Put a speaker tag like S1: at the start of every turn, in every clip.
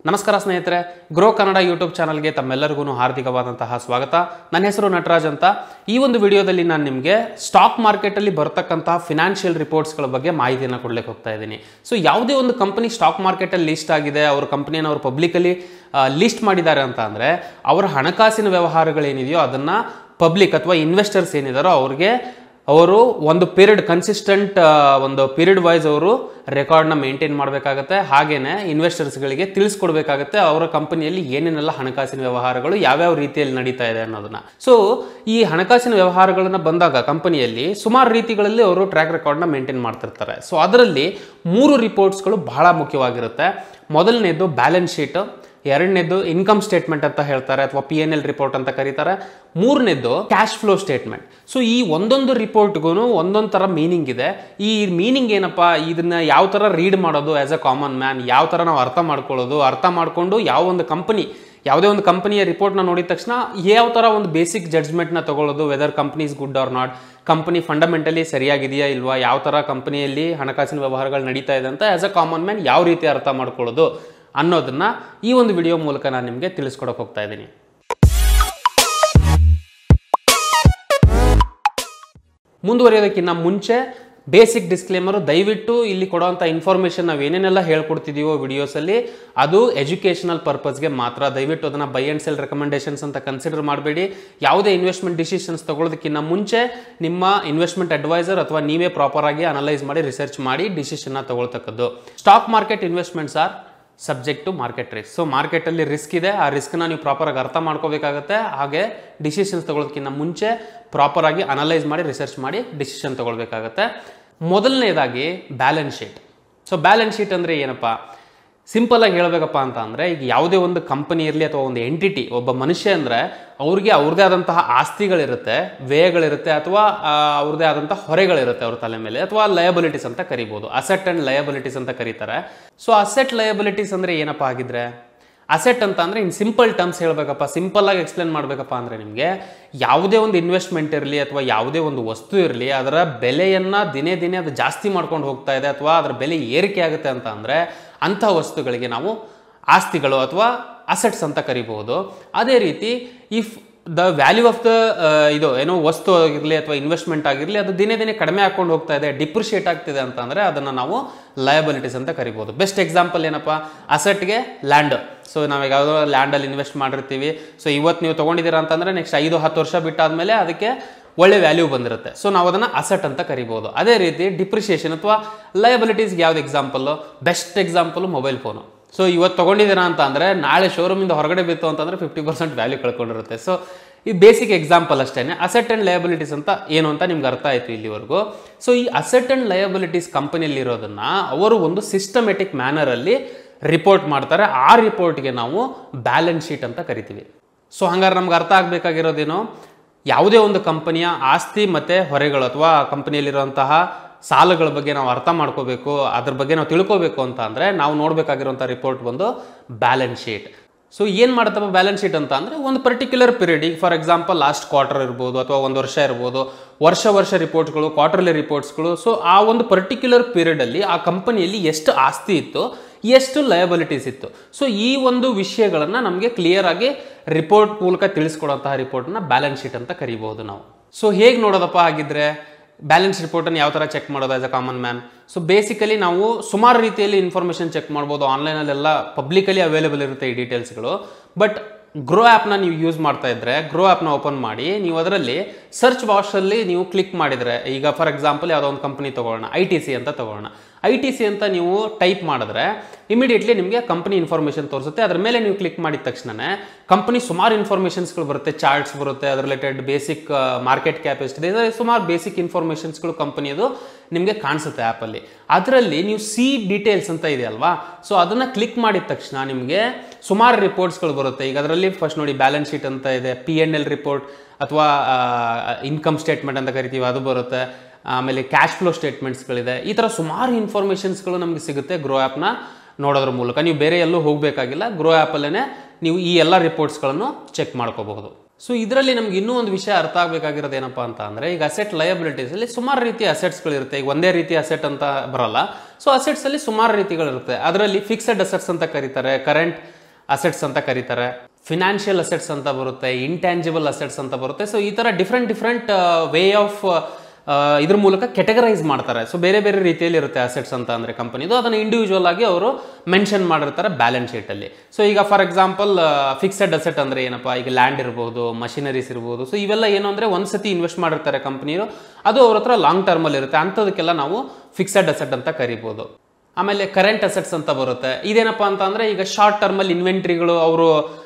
S1: ನಮಸ್ಕಾರ ಸ್ನೇಹಿತರೆ grow Kannada YouTube ಚಾನಲ್ಗೆ ತಮ್ಮೆಲ್ಲರಿಗೂ ಹಾರ್ದಿಕವಾದಂತಹ ಸ್ವಾಗತ ನನ್ನ ಹೆಸರು ನಟರಾಜ್ ಅಂತ ಈ ಒಂದು ವಿಡಿಯೋದಲ್ಲಿ ನಾನು ನಿಮಗೆ ಸ್ಟಾಕ್ ಮಾರ್ಕೆಟಲ್ಲಿ ಬರ್ತಕ್ಕಂತಹ ಫಿನಾನ್ಷಿಯಲ್ ರಿಪೋರ್ಟ್ಸ್ಗಳ ಬಗ್ಗೆ ಮಾಹಿತಿಯನ್ನು ಕೊಡ್ಲಿಕ್ಕೆ ಹೋಗ್ತಾ ಇದ್ದೀನಿ ಸೊ ಯಾವುದೇ ಒಂದು ಕಂಪನಿ ಸ್ಟಾಕ್ ಮಾರ್ಕೆಟಲ್ಲಿ ಲಿಸ್ಟ್ ಆಗಿದೆ ಅವ್ರ ಕಂಪನಿಯನ್ನು ಅವರು ಪಬ್ಲಿಕಲಿ ಲಿಸ್ಟ್ ಮಾಡಿದ್ದಾರೆ ಅಂತ ಅಂದರೆ ಅವರ ಹಣಕಾಸಿನ ವ್ಯವಹಾರಗಳೇನಿದೆಯೋ ಅದನ್ನು ಪಬ್ಲಿಕ್ ಅಥವಾ ಇನ್ವೆಸ್ಟರ್ಸ್ ಏನಿದಾರೋ ಅವ್ರಿಗೆ ಅವರು ಒಂದು ಪೀರಿಯಡ್ ಕನ್ಸಿಸ್ಟೆಂಟ್ ಒಂದು ಪೀರಿಯಡ್ ವೈಸ್ ಅವರು ರೆಕಾರ್ಡ್ನ ಮೇಂಟೈನ್ ಮಾಡಬೇಕಾಗತ್ತೆ ಹಾಗೇನೆ ಇನ್ವೆಸ್ಟರ್ಸ್ಗಳಿಗೆ ತಿಳಿಸ್ಕೊಡ್ಬೇಕಾಗತ್ತೆ ಅವರ ಕಂಪನಿಯಲ್ಲಿ ಏನೇನೆಲ್ಲ ಹಣಕಾಸಿನ ವ್ಯವಹಾರಗಳು ಯಾವ್ಯಾವ ರೀತಿಯಲ್ಲಿ ನಡೀತಾ ಇದೆ ಅನ್ನೋದನ್ನ ಸೊ ಈ ಹಣಕಾಸಿನ ವ್ಯವಹಾರಗಳನ್ನ ಬಂದಾಗ ಕಂಪನಿಯಲ್ಲಿ ಸುಮಾರು ರೀತಿಗಳಲ್ಲಿ ಅವರು ಟ್ರ್ಯಾಕ್ ರೆಕಾರ್ಡ್ನ ಮೇಂಟೈನ್ ಮಾಡ್ತಿರ್ತಾರೆ ಸೊ ಅದರಲ್ಲಿ ಮೂರು ರಿಪೋರ್ಟ್ಸ್ಗಳು ಬಹಳ ಮುಖ್ಯವಾಗಿರುತ್ತೆ ಮೊದಲನೇದು ಬ್ಯಾಲೆನ್ಸ್ ಶೀಟ್ ಎರಡನೇದು ಇನ್ಕಮ್ ಸ್ಟೇಟ್ಮೆಂಟ್ ಅಂತ ಹೇಳ್ತಾರೆ ಅಥವಾ ಪಿ ಎನ್ ಎಲ್ ರಿಪೋರ್ಟ್ ಅಂತ ಕರೀತಾರೆ ಮೂರನೇದು ಕ್ಯಾಶ್ ಫ್ಲೋ ಸ್ಟೇಟ್ಮೆಂಟ್ ಸೊ ಈ ಒಂದೊಂದು ರಿಪೋರ್ಟ್ಗೂ ಒಂದೊಂದು ಥರ ಮೀನಿಂಗ್ ಇದೆ ಈ ಮೀನಿಂಗ್ ಏನಪ್ಪ ಇದನ್ನ ಯಾವ ಥರ ರೀಡ್ ಮಾಡೋದು ಆಸ್ ಅ ಕಾಮನ್ ಮ್ಯಾನ್ ಯಾವ ಥರ ನಾವು ಅರ್ಥ ಮಾಡ್ಕೊಳ್ಳೋದು ಅರ್ಥ ಮಾಡಿಕೊಂಡು ಯಾವ ಒಂದು ಕಂಪನಿ ಯಾವುದೇ ಒಂದು ಕಂಪನಿಯ ರಿಪೋರ್ಟ್ನ ನೋಡಿದ ತಕ್ಷಣ ಯಾವ ಥರ ಒಂದು ಬೇಸಿಕ್ ಜಡ್ಜ್ಮೆಂಟ್ನ ತಗೊಳ್ಳೋದು whether company is good or not company fundamentally ಸರಿಯಾಗಿದೆಯಾ ಇಲ್ವಾ ಯಾವ ಥರ ಕಂಪನಿಯಲ್ಲಿ ಹಣಕಾಸಿನ ವ್ಯವಹಾರಗಳು ನಡೀತಾ ಇದೆ ಅಂತ ಆಸ್ ಅ ಕಾಮನ್ ಮ್ಯಾನ್ ಯಾವ ರೀತಿ ಅರ್ಥ ಮಾಡ್ಕೊಳ್ಳೋದು ಅನ್ನೋದನ್ನ ಈ ಒಂದು ವಿಡಿಯೋ ಮೂಲಕ ನಾನು ನಿಮಗೆ ತಿಳಿಸ್ಕೊಡಕ್ಕೆ ಹೋಗ್ತಾ ಇದ್ದೀನಿ ಮುಂದುವರಿಯೋದಕ್ಕಿಂತ ಮುಂಚೆ ಬೇಸಿಕ್ ಡಿಸ್ಕ್ಲೇಮರು ದಯವಿಟ್ಟು ಇಲ್ಲಿ ಕೊಡುವಂಥ ಇನ್ಫಾರ್ಮೇಷನ್ ನಾವು ಏನೇನೆಲ್ಲ ಹೇಳ್ಕೊಡ್ತಿದ್ದೀವೋ ವಿಡಿಯೋಸಲ್ಲಿ ಅದು ಎಜುಕೇಷನಲ್ ಪರ್ಪಸ್ಗೆ ಮಾತ್ರ ದಯವಿಟ್ಟು ಅದನ್ನು ಬೈ ಆ್ಯಂಡ್ ಸೆಲ್ ರೆಕಮೆಂಡೇಷನ್ಸ್ ಅಂತ ಕನ್ಸಿಡರ್ ಮಾಡಬೇಡಿ ಯಾವುದೇ ಇನ್ವೆಸ್ಟ್ಮೆಂಟ್ ಡಿಸಿಷನ್ಸ್ ತಗೊಳ್ಳೋದಕ್ಕಿಂತ ಮುಂಚೆ ನಿಮ್ಮ ಇನ್ವೆಸ್ಟ್ಮೆಂಟ್ ಅಡ್ವೈಸರ್ ಅಥವಾ ನೀವೇ ಪ್ರಾಪರ್ ಆಗಿ ಅನಲೈಸ್ ಮಾಡಿ ರಿಸರ್ಚ್ ಮಾಡಿ ಡಿಸಿಷನ್ನ ತಗೊಳ್ತಕ್ಕದ್ದು stock market investments are subject to market risk so ಮಾರ್ಕೆಟಲ್ಲಿ ರಿಸ್ಕ್ ಇದೆ ಆ ರಿಸ್ಕ್ನ ನೀವು ಪ್ರಾಪರಾಗಿ ಅರ್ಥ ಮಾಡ್ಕೋಬೇಕಾಗತ್ತೆ ಹಾಗೆ ಡಿಸಿಷನ್ಸ್ ತಗೊಳ್ಳೋದಕ್ಕಿಂತ ಮುಂಚೆ ಪ್ರಾಪರಾಗಿ ಅನಲೈಸ್ ಮಾಡಿ ರಿಸರ್ಚ್ ಮಾಡಿ ಡಿಸಿಷನ್ ತಗೊಳ್ಬೇಕಾಗತ್ತೆ ಮೊದಲನೇದಾಗಿ balance sheet so balance sheet ಅಂದರೆ ಏನಪ್ಪ ಸಿಂಪಲ್ ಆಗಿ ಹೇಳಬೇಕಪ್ಪ ಅಂತ ಅಂದರೆ ಈಗ ಯಾವುದೇ ಒಂದು ಕಂಪನಿ ಇರಲಿ ಅಥವಾ ಒಂದು ಎಂಟಿಟಿ ಒಬ್ಬ ಮನುಷ್ಯ ಅಂದರೆ ಅವ್ರಿಗೆ ಅವ್ರದ್ದೇ ಆದಂತಹ ಆಸ್ತಿಗಳಿರುತ್ತೆ ವ್ಯಯಗಳಿರುತ್ತೆ ಅಥವಾ ಆ, ಅವ್ರದ್ದೇ ಆದಂತಹ ಹೊರೆಗಳಿರುತ್ತೆ ಅವ್ರ ತಲೆ ಮೇಲೆ ಅಥವಾ ಲಯಬಿಲಿಟೀಸ್ ಅಂತ ಕರಿಬೋದು ಅಸೆಟ್ ಅಂಡ್ ಲಯಬಿಲಿಟೀಸ್ ಅಂತ ಕರೀತಾರೆ ಸೊ ಅಸೆಟ್ ಲಯಬಿಲಿಟೀಸ್ ಅಂದರೆ ಏನಪ್ಪ ಆಗಿದ್ರೆ ಅಸೆಟ್ ಅಂತ ಅಂದರೆ ಇನ್ ಸಿಂಪಲ್ ಟರ್ಮ್ಸ್ ಹೇಳಬೇಕಪ್ಪ ಸಿಂಪಲ್ ಆಗಿ ಎಕ್ಸ್ಪ್ಲೇನ್ ಮಾಡಬೇಕಪ್ಪ ಅಂದರೆ ನಿಮಗೆ ಯಾವುದೇ ಒಂದು ಇನ್ವೆಸ್ಟ್ಮೆಂಟ್ ಇರಲಿ ಅಥವಾ ಯಾವುದೇ ಒಂದು ವಸ್ತು ಇರಲಿ ಅದರ ಬೆಲೆಯನ್ನು ದಿನೇ ದಿನೇ ಅದು ಜಾಸ್ತಿ ಮಾಡ್ಕೊಂಡು ಹೋಗ್ತಾ ಇದೆ ಅಥವಾ ಅದರ ಬೆಲೆ ಏರಿಕೆ ಆಗುತ್ತೆ ಅಂತ ಅಂದರೆ ಅಂಥ ವಸ್ತುಗಳಿಗೆ ನಾವು ಆಸ್ತಿಗಳು ಅಥವಾ ಅಸೆಟ್ಸ್ ಅಂತ ಕರಿಬಹುದು ಅದೇ ರೀತಿ if the value of the ಇದು ಏನೋ ವಸ್ತು ಆಗಿರಲಿ ಅಥವಾ ಇನ್ವೆಸ್ಟ್ಮೆಂಟ್ ಆಗಿರಲಿ ಅದು ದಿನೇ ದಿನೇ ಕಡಿಮೆ ಹಾಕೊಂಡು ಹೋಗ್ತಾ ಇದೆ ಡಿಪ್ರಿಷಿಯೇಟ್ ಆಗ್ತಿದೆ ಅಂತ ಅಂದರೆ ಅದನ್ನು ನಾವು ಲಯಬಿಲಿಟೀಸ್ ಅಂತ ಕರಿಬೋದು ಬೆಸ್ಟ್ ಎಕ್ಸಾಂಪಲ್ ಏನಪ್ಪ ಅಸೆಟ್ಗೆ ಲ್ಯಾಂಡ್ ಸೊ ನಾವು ಯಾವುದೋ ಲ್ಯಾಂಡಲ್ಲಿ ಇನ್ವೆಸ್ಟ್ ಮಾಡಿರ್ತೀವಿ ಸೊ ಇವತ್ತು ನೀವು ತೊಗೊಂಡಿದ್ದೀರಾ ಅಂತಂದರೆ ನೆಕ್ಸ್ಟ್ ಐದು ಹತ್ತು ವರ್ಷ ಬಿಟ್ಟಾದಮೇಲೆ ಅದಕ್ಕೆ ಒಳ್ಳೆ ವ್ಯಾಲ್ಯೂ ಬಂದಿರುತ್ತೆ ಸೊ ನಾವು ಅದನ್ನು ಅಸೆಟ್ ಅಂತ ಕರಿಬೋದು ಅದೇ ರೀತಿ ಡಿಪ್ರಿಷಿಯೇಷನ್ ಅಥವಾ ಲಯಬಿಲಿಟೀಸ್ಗೆ ಯಾವ್ದು example best example mobile phone so ಇವತ್ತು ತೊಗೊಂಡಿದ್ದೀರಾ ಅಂತ ಅಂದರೆ ನಾಳೆ ಶೋರೂಮಿಂದ ಹೊರಗಡೆ ಬಿತ್ತು ಅಂತಂದರೆ ಫಿಫ್ಟಿ ಪರ್ಸೆಂಟ್ ವ್ಯಾಲ್ಯೂ ಕಳ್ಕೊಂಡಿರುತ್ತೆ ಸೊ ಈ ಬೇಸಿಕ್ ಎಕ್ಸಾಂಪಲ್ ಅಷ್ಟೇ ಅಸೆಟ್ ಆ್ಯಂಡ್ ಲಯಬಿಲಿಟೀಸ್ ಅಂತ ಏನು ಅಂತ ನಿಮ್ಗೆ ಅರ್ಥ ಆಯಿತು ಇಲ್ಲಿವರೆಗೂ ಸೊ ಈ ಅಸೆಟ್ ಆ್ಯಂಡ್ ಲಯಬಿಲಿಟೀಸ್ ಕಂಪನಿಯಲ್ಲಿರೋದನ್ನು ಅವರು ಒಂದು ಸಿಸ್ಟಮೆಟಿಕ್ ಮ್ಯಾನರಲ್ಲಿ ರಿಪೋರ್ಟ್ ಮಾಡ್ತಾರೆ ಆ ರಿಪೋರ್ಟ್ಗೆ ನಾವು ಬ್ಯಾಲೆನ್ಸ್ ಶೀಟ್ ಅಂತ ಕರಿತೀವಿ ಸೊ ಹಂಗಾರೆ ನಮ್ಗೆ ಅರ್ಥ ಆಗಬೇಕಾಗಿರೋದೇನು ಯಾವುದೇ ಒಂದು ಕಂಪನಿಯ ಆಸ್ತಿ ಮತ್ತು ಹೊರೆಗಳು ಅಥವಾ ಕಂಪನಿಯಲ್ಲಿರುವಂತಹ ಸಾಲಗಳ ಬಗ್ಗೆ ನಾವು ಅರ್ಥ ಮಾಡ್ಕೋಬೇಕು ಅದ್ರ ಬಗ್ಗೆ ನಾವು ತಿಳ್ಕೋಬೇಕು ಅಂತ ಅಂದರೆ ನಾವು ನೋಡಬೇಕಾಗಿರುವಂಥ ರಿಪೋರ್ಟ್ ಬಂದು ಬ್ಯಾಲೆನ್ಸ್ ಶೀಟ್ ಸೊ ಏನು ಮಾಡುತ್ತಪ್ಪ ಬ್ಯಾಲೆನ್ಸ್ ಶೀಟ್ ಅಂತ ಅಂದರೆ ಒಂದು ಪರ್ಟಿಕ್ಯುಲರ್ ಪೀರಿಯಡ್ ಈಗ ಫಾರ್ ಎಕ್ಸಾಂಪಲ್ ಲಾಸ್ಟ್ ಕ್ವಾರ್ಟರ್ ಇರ್ಬೋದು ಅಥವಾ ಒಂದು ವರ್ಷ ಇರ್ಬೋದು ವರ್ಷ ವರ್ಷ ರಿಪೋರ್ಟ್ಗಳು ಕ್ವಾರ್ಟರ್ಲಿ ರಿಪೋರ್ಟ್ಸ್ಗಳು ಸೊ ಆ ಒಂದು ಪರ್ಟಿಕ್ಯುಲರ್ ಪೀರಿಯಡಲ್ಲಿ ಆ ಕಂಪನಿಯಲ್ಲಿ ಎಷ್ಟು ಆಸ್ತಿ ಇತ್ತು ಎಷ್ಟು ಲಯಬಿಲಿಟೀಸ್ ಇತ್ತು ಸೊ ಈ ಒಂದು ವಿಷಯಗಳನ್ನು ನಮಗೆ ಕ್ಲಿಯರ್ ಆಗಿ ರಿಪೋರ್ಟ್ ಮೂಲಕ ತಿಳಿಸ್ಕೊಡುವಂತಹ ರಿಪೋರ್ಟ್ನ ಬ್ಯಾಲೆನ್ಸ್ ಶೀಟ್ ಅಂತ ಕರಿಬಹುದು ನಾವು ಸೊ ಹೇಗೆ ನೋಡೋದಪ್ಪ ಆಗಿದ್ರೆ ಬ್ಯಾಲೆನ್ಸ್ ರಿಪೋರ್ಟನ್ನು ಯಾವ ಥರ ಚೆಕ್ ಮಾಡೋದು as a common man so basically ನಾವು ಸುಮಾರು ರೀತಿಯಲ್ಲಿ ಇನ್ಫಾರ್ಮೇಷನ್ ಚೆಕ್ ಮಾಡ್ಬೋದು ಆನ್ಲೈನಲ್ಲೆಲ್ಲ ಪಬ್ಲಿಕಲಿ ಅವೈಲೇಬಲ್ ಇರುತ್ತೆ ಈ ಡೀಟೇಲ್ಸ್ಗಳು ಬಟ್ ಗ್ರೋ ಆ್ಯಪ್ನ ನೀವು ಯೂಸ್ ಮಾಡ್ತಾ ಇದ್ರೆ ಗ್ರೋ ಆ್ಯಪ್ನ ಓಪನ್ ಮಾಡಿ ನೀವು ಅದರಲ್ಲಿ ಸರ್ಚ್ ಬಾಕ್ಸಲ್ಲಿ ನೀವು ಕ್ಲಿಕ್ ಮಾಡಿದರೆ ಈಗ ಫಾರ್ ಎಕ್ಸಾಂಪಲ್ ಯಾವುದೋ ಒಂದು ಕಂಪನಿ ತೊಗೊಳ್ಳೋಣ ಐ ಟಿ ಸಿ ಅಂತ ತೊಗೊಳ್ಳೋಣ ಐ ಟಿ ಸಿ ಅಂತ ನೀವು ಟೈಪ್ ಮಾಡಿದ್ರೆ ಇಮಿಡಿಯೇಟ್ಲಿ ನಿಮಗೆ ಕಂಪನಿ ಇನ್ಫಾರ್ಮೇಷನ್ ತೋರಿಸುತ್ತೆ ಅದ್ರ ಮೇಲೆ ನೀವು ಕ್ಲಿಕ್ ಮಾಡಿದ ತಕ್ಷಣನೇ ಕಂಪನಿ ಸುಮಾರು ಇನ್ಫಾರ್ಮೇಷನ್ಸ್ಗಳು ಬರುತ್ತೆ ಚಾರ್ಟ್ಸ್ ಬರುತ್ತೆ ಅದ್ರ ರಿಲೇಟೆಡ್ ಬೇಸಿಕ್ ಮಾರ್ಕೆಟ್ ಕ್ಯಾಪ್ ಎಷ್ಟಿದೆ ಇದರ ಸುಮಾರು ಬೇಸಿಕ್ ಇನ್ಫಾರ್ಮೇಷನ್ಸ್ಗಳು ಕಂಪನಿಯದು ನಿಮಗೆ ಕಾಣಿಸುತ್ತೆ ಆ್ಯಪಲ್ಲಿ ಅದರಲ್ಲಿ ನೀವು ಸಿ ಡೀಟೇಲ್ಸ್ ಅಂತ ಇದೆ ಅಲ್ವಾ ಸೊ ಅದನ್ನು ಕ್ಲಿಕ್ ಮಾಡಿದ ತಕ್ಷಣ ನಿಮಗೆ ಸುಮಾರು ರಿಪೋರ್ಟ್ಸ್ಗಳು ಬರುತ್ತೆ ಈಗ ಅದರಲ್ಲಿ ಫಸ್ಟ್ ನೋಡಿ ಬ್ಯಾಲೆನ್ಸ್ ಶೀಟ್ ಅಂತ ಇದೆ ಪಿ ಎನ್ ಎಲ್ ರಿಪೋರ್ಟ್ ಅಥವಾ ಇನ್ಕಮ್ ಸ್ಟೇಟ್ಮೆಂಟ್ ಅಂತ ಕರಿತೀವಿ ಅದು ಬರುತ್ತೆ ಆಮೇಲೆ ಕ್ಯಾಶ್ ಫ್ಲೋ ಸ್ಟೇಟ್ಮೆಂಟ್ಸ್ಗಳಿದೆ ಈ ಥರ ಸುಮಾರು ಇನ್ಫಾರ್ಮೇಷನ್ಸ್ಗಳು ನಮಗೆ ಸಿಗುತ್ತೆ ಗ್ರೋ ಆ್ಯಪ್ನ ನೋಡೋದ್ರ ಮೂಲಕ ನೀವು ಬೇರೆ ಎಲ್ಲೂ ಹೋಗಬೇಕಾಗಿಲ್ಲ ಗ್ರೋ ಆ್ಯಪಲ್ಲೇ ನೀವು ಈ ಎಲ್ಲ ರಿಪೋರ್ಟ್ಸ್ಗಳನ್ನು ಚೆಕ್ ಮಾಡ್ಕೋಬಹುದು ಸೊ ಇದರಲ್ಲಿ ನಮ್ಗೆ ಇನ್ನೂ ಒಂದು ವಿಷಯ ಅರ್ಥ ಆಗಬೇಕಾಗಿರೋದು ಏನಪ್ಪ ಅಂತ ಅಂದರೆ ಈಗ ಅಸೆಟ್ ಲಯಬಿಲಿಟೀಸಲ್ಲಿ ಸುಮಾರು ರೀತಿಯ ಅಸೆಟ್ಸ್ಗಳಿರುತ್ತೆ ಈಗ ಒಂದೇ ರೀತಿಯ ಅಸೆಟ್ ಅಂತ ಬರಲ್ಲ ಸೊ ಅಸೆಟ್ಸಲ್ಲಿ ಸುಮಾರು ರೀತಿಗಳಿರುತ್ತೆ ಅದರಲ್ಲಿ ಫಿಕ್ಸೆಡ್ ಅಸೆಟ್ಸ್ ಅಂತ ಕರೀತಾರೆ ಕರೆಂಟ್ ಅಸೆಟ್ಸ್ ಅಂತ ಕರೀತಾರೆ ಫಿನಾನ್ಷಿಯಲ್ ಅಸೆಟ್ಸ್ ಅಂತ ಬರುತ್ತೆ ಇಂಟ್ಯಾಂಜಿಬಲ್ ಅಸೆಟ್ಸ್ ಅಂತ ಬರುತ್ತೆ ಸೊ ಈ ಥರ ಡಿಫ್ರೆಂಟ್ ಡಿಫ್ರೆಂಟ್ ವೇ ಆಫ್ ಇದ್ರ ಮೂಲಕ ಕೆಟಗರೈಸ್ ಮಾಡ್ತಾರೆ ಸೊ ಬೇರೆ ಬೇರೆ ರೀತಿಯಲ್ಲಿ ಇರುತ್ತೆ ಅಸೆಟ್ಸ್ ಅಂತ ಅಂದರೆ ಕಂಪನಿದು ಅದನ್ನು ಇಂಡಿವಿಜುವಲ್ ಆಗಿ ಅವರು ಮೆನ್ಷನ್ ಮಾಡಿರ್ತಾರೆ ಬ್ಯಾಲೆನ್ಸ್ ಶೀಟಲ್ಲಿ ಸೊ ಈಗ ಫಾರ್ ಎಕ್ಸಾಂಪಲ್ ಫಿಕ್ಸೆಡ್ ಅಸೆಟ್ ಅಂದರೆ ಏನಪ್ಪ ಈಗ ಲ್ಯಾಂಡ್ ಇರ್ಬೋದು ಮಷಿನರೀಸ್ ಇರ್ಬೋದು ಸೊ ಇವೆಲ್ಲ ಏನು ಅಂದರೆ ಒಂದ್ಸತಿ ಇನ್ವೆಸ್ಟ್ ಮಾಡಿರ್ತಾರೆ ಕಂಪ್ನಿಯರು ಅದು ಅವ್ರ ಹತ್ರ ಲಾಂಗ್ ಟರ್ಮಲ್ಲಿ ಇರುತ್ತೆ ಅಂಥದಕ್ಕೆಲ್ಲ ನಾವು ಫಿಕ್ಸೆಡ್ ಅಸೆಟ್ ಅಂತ ಕರಿಬೋದು ಆಮೇಲೆ ಕರೆಂಟ್ ಅಸೆಟ್ಸ್ ಅಂತ ಬರುತ್ತೆ ಇದೇನಪ್ಪ ಅಂತ ಅಂದರೆ ಈಗ ಶಾರ್ಟ್ ಟರ್ಮಲ್ಲಿ ಇನ್ವೆಂಟ್ರಿಗಳು ಅವರು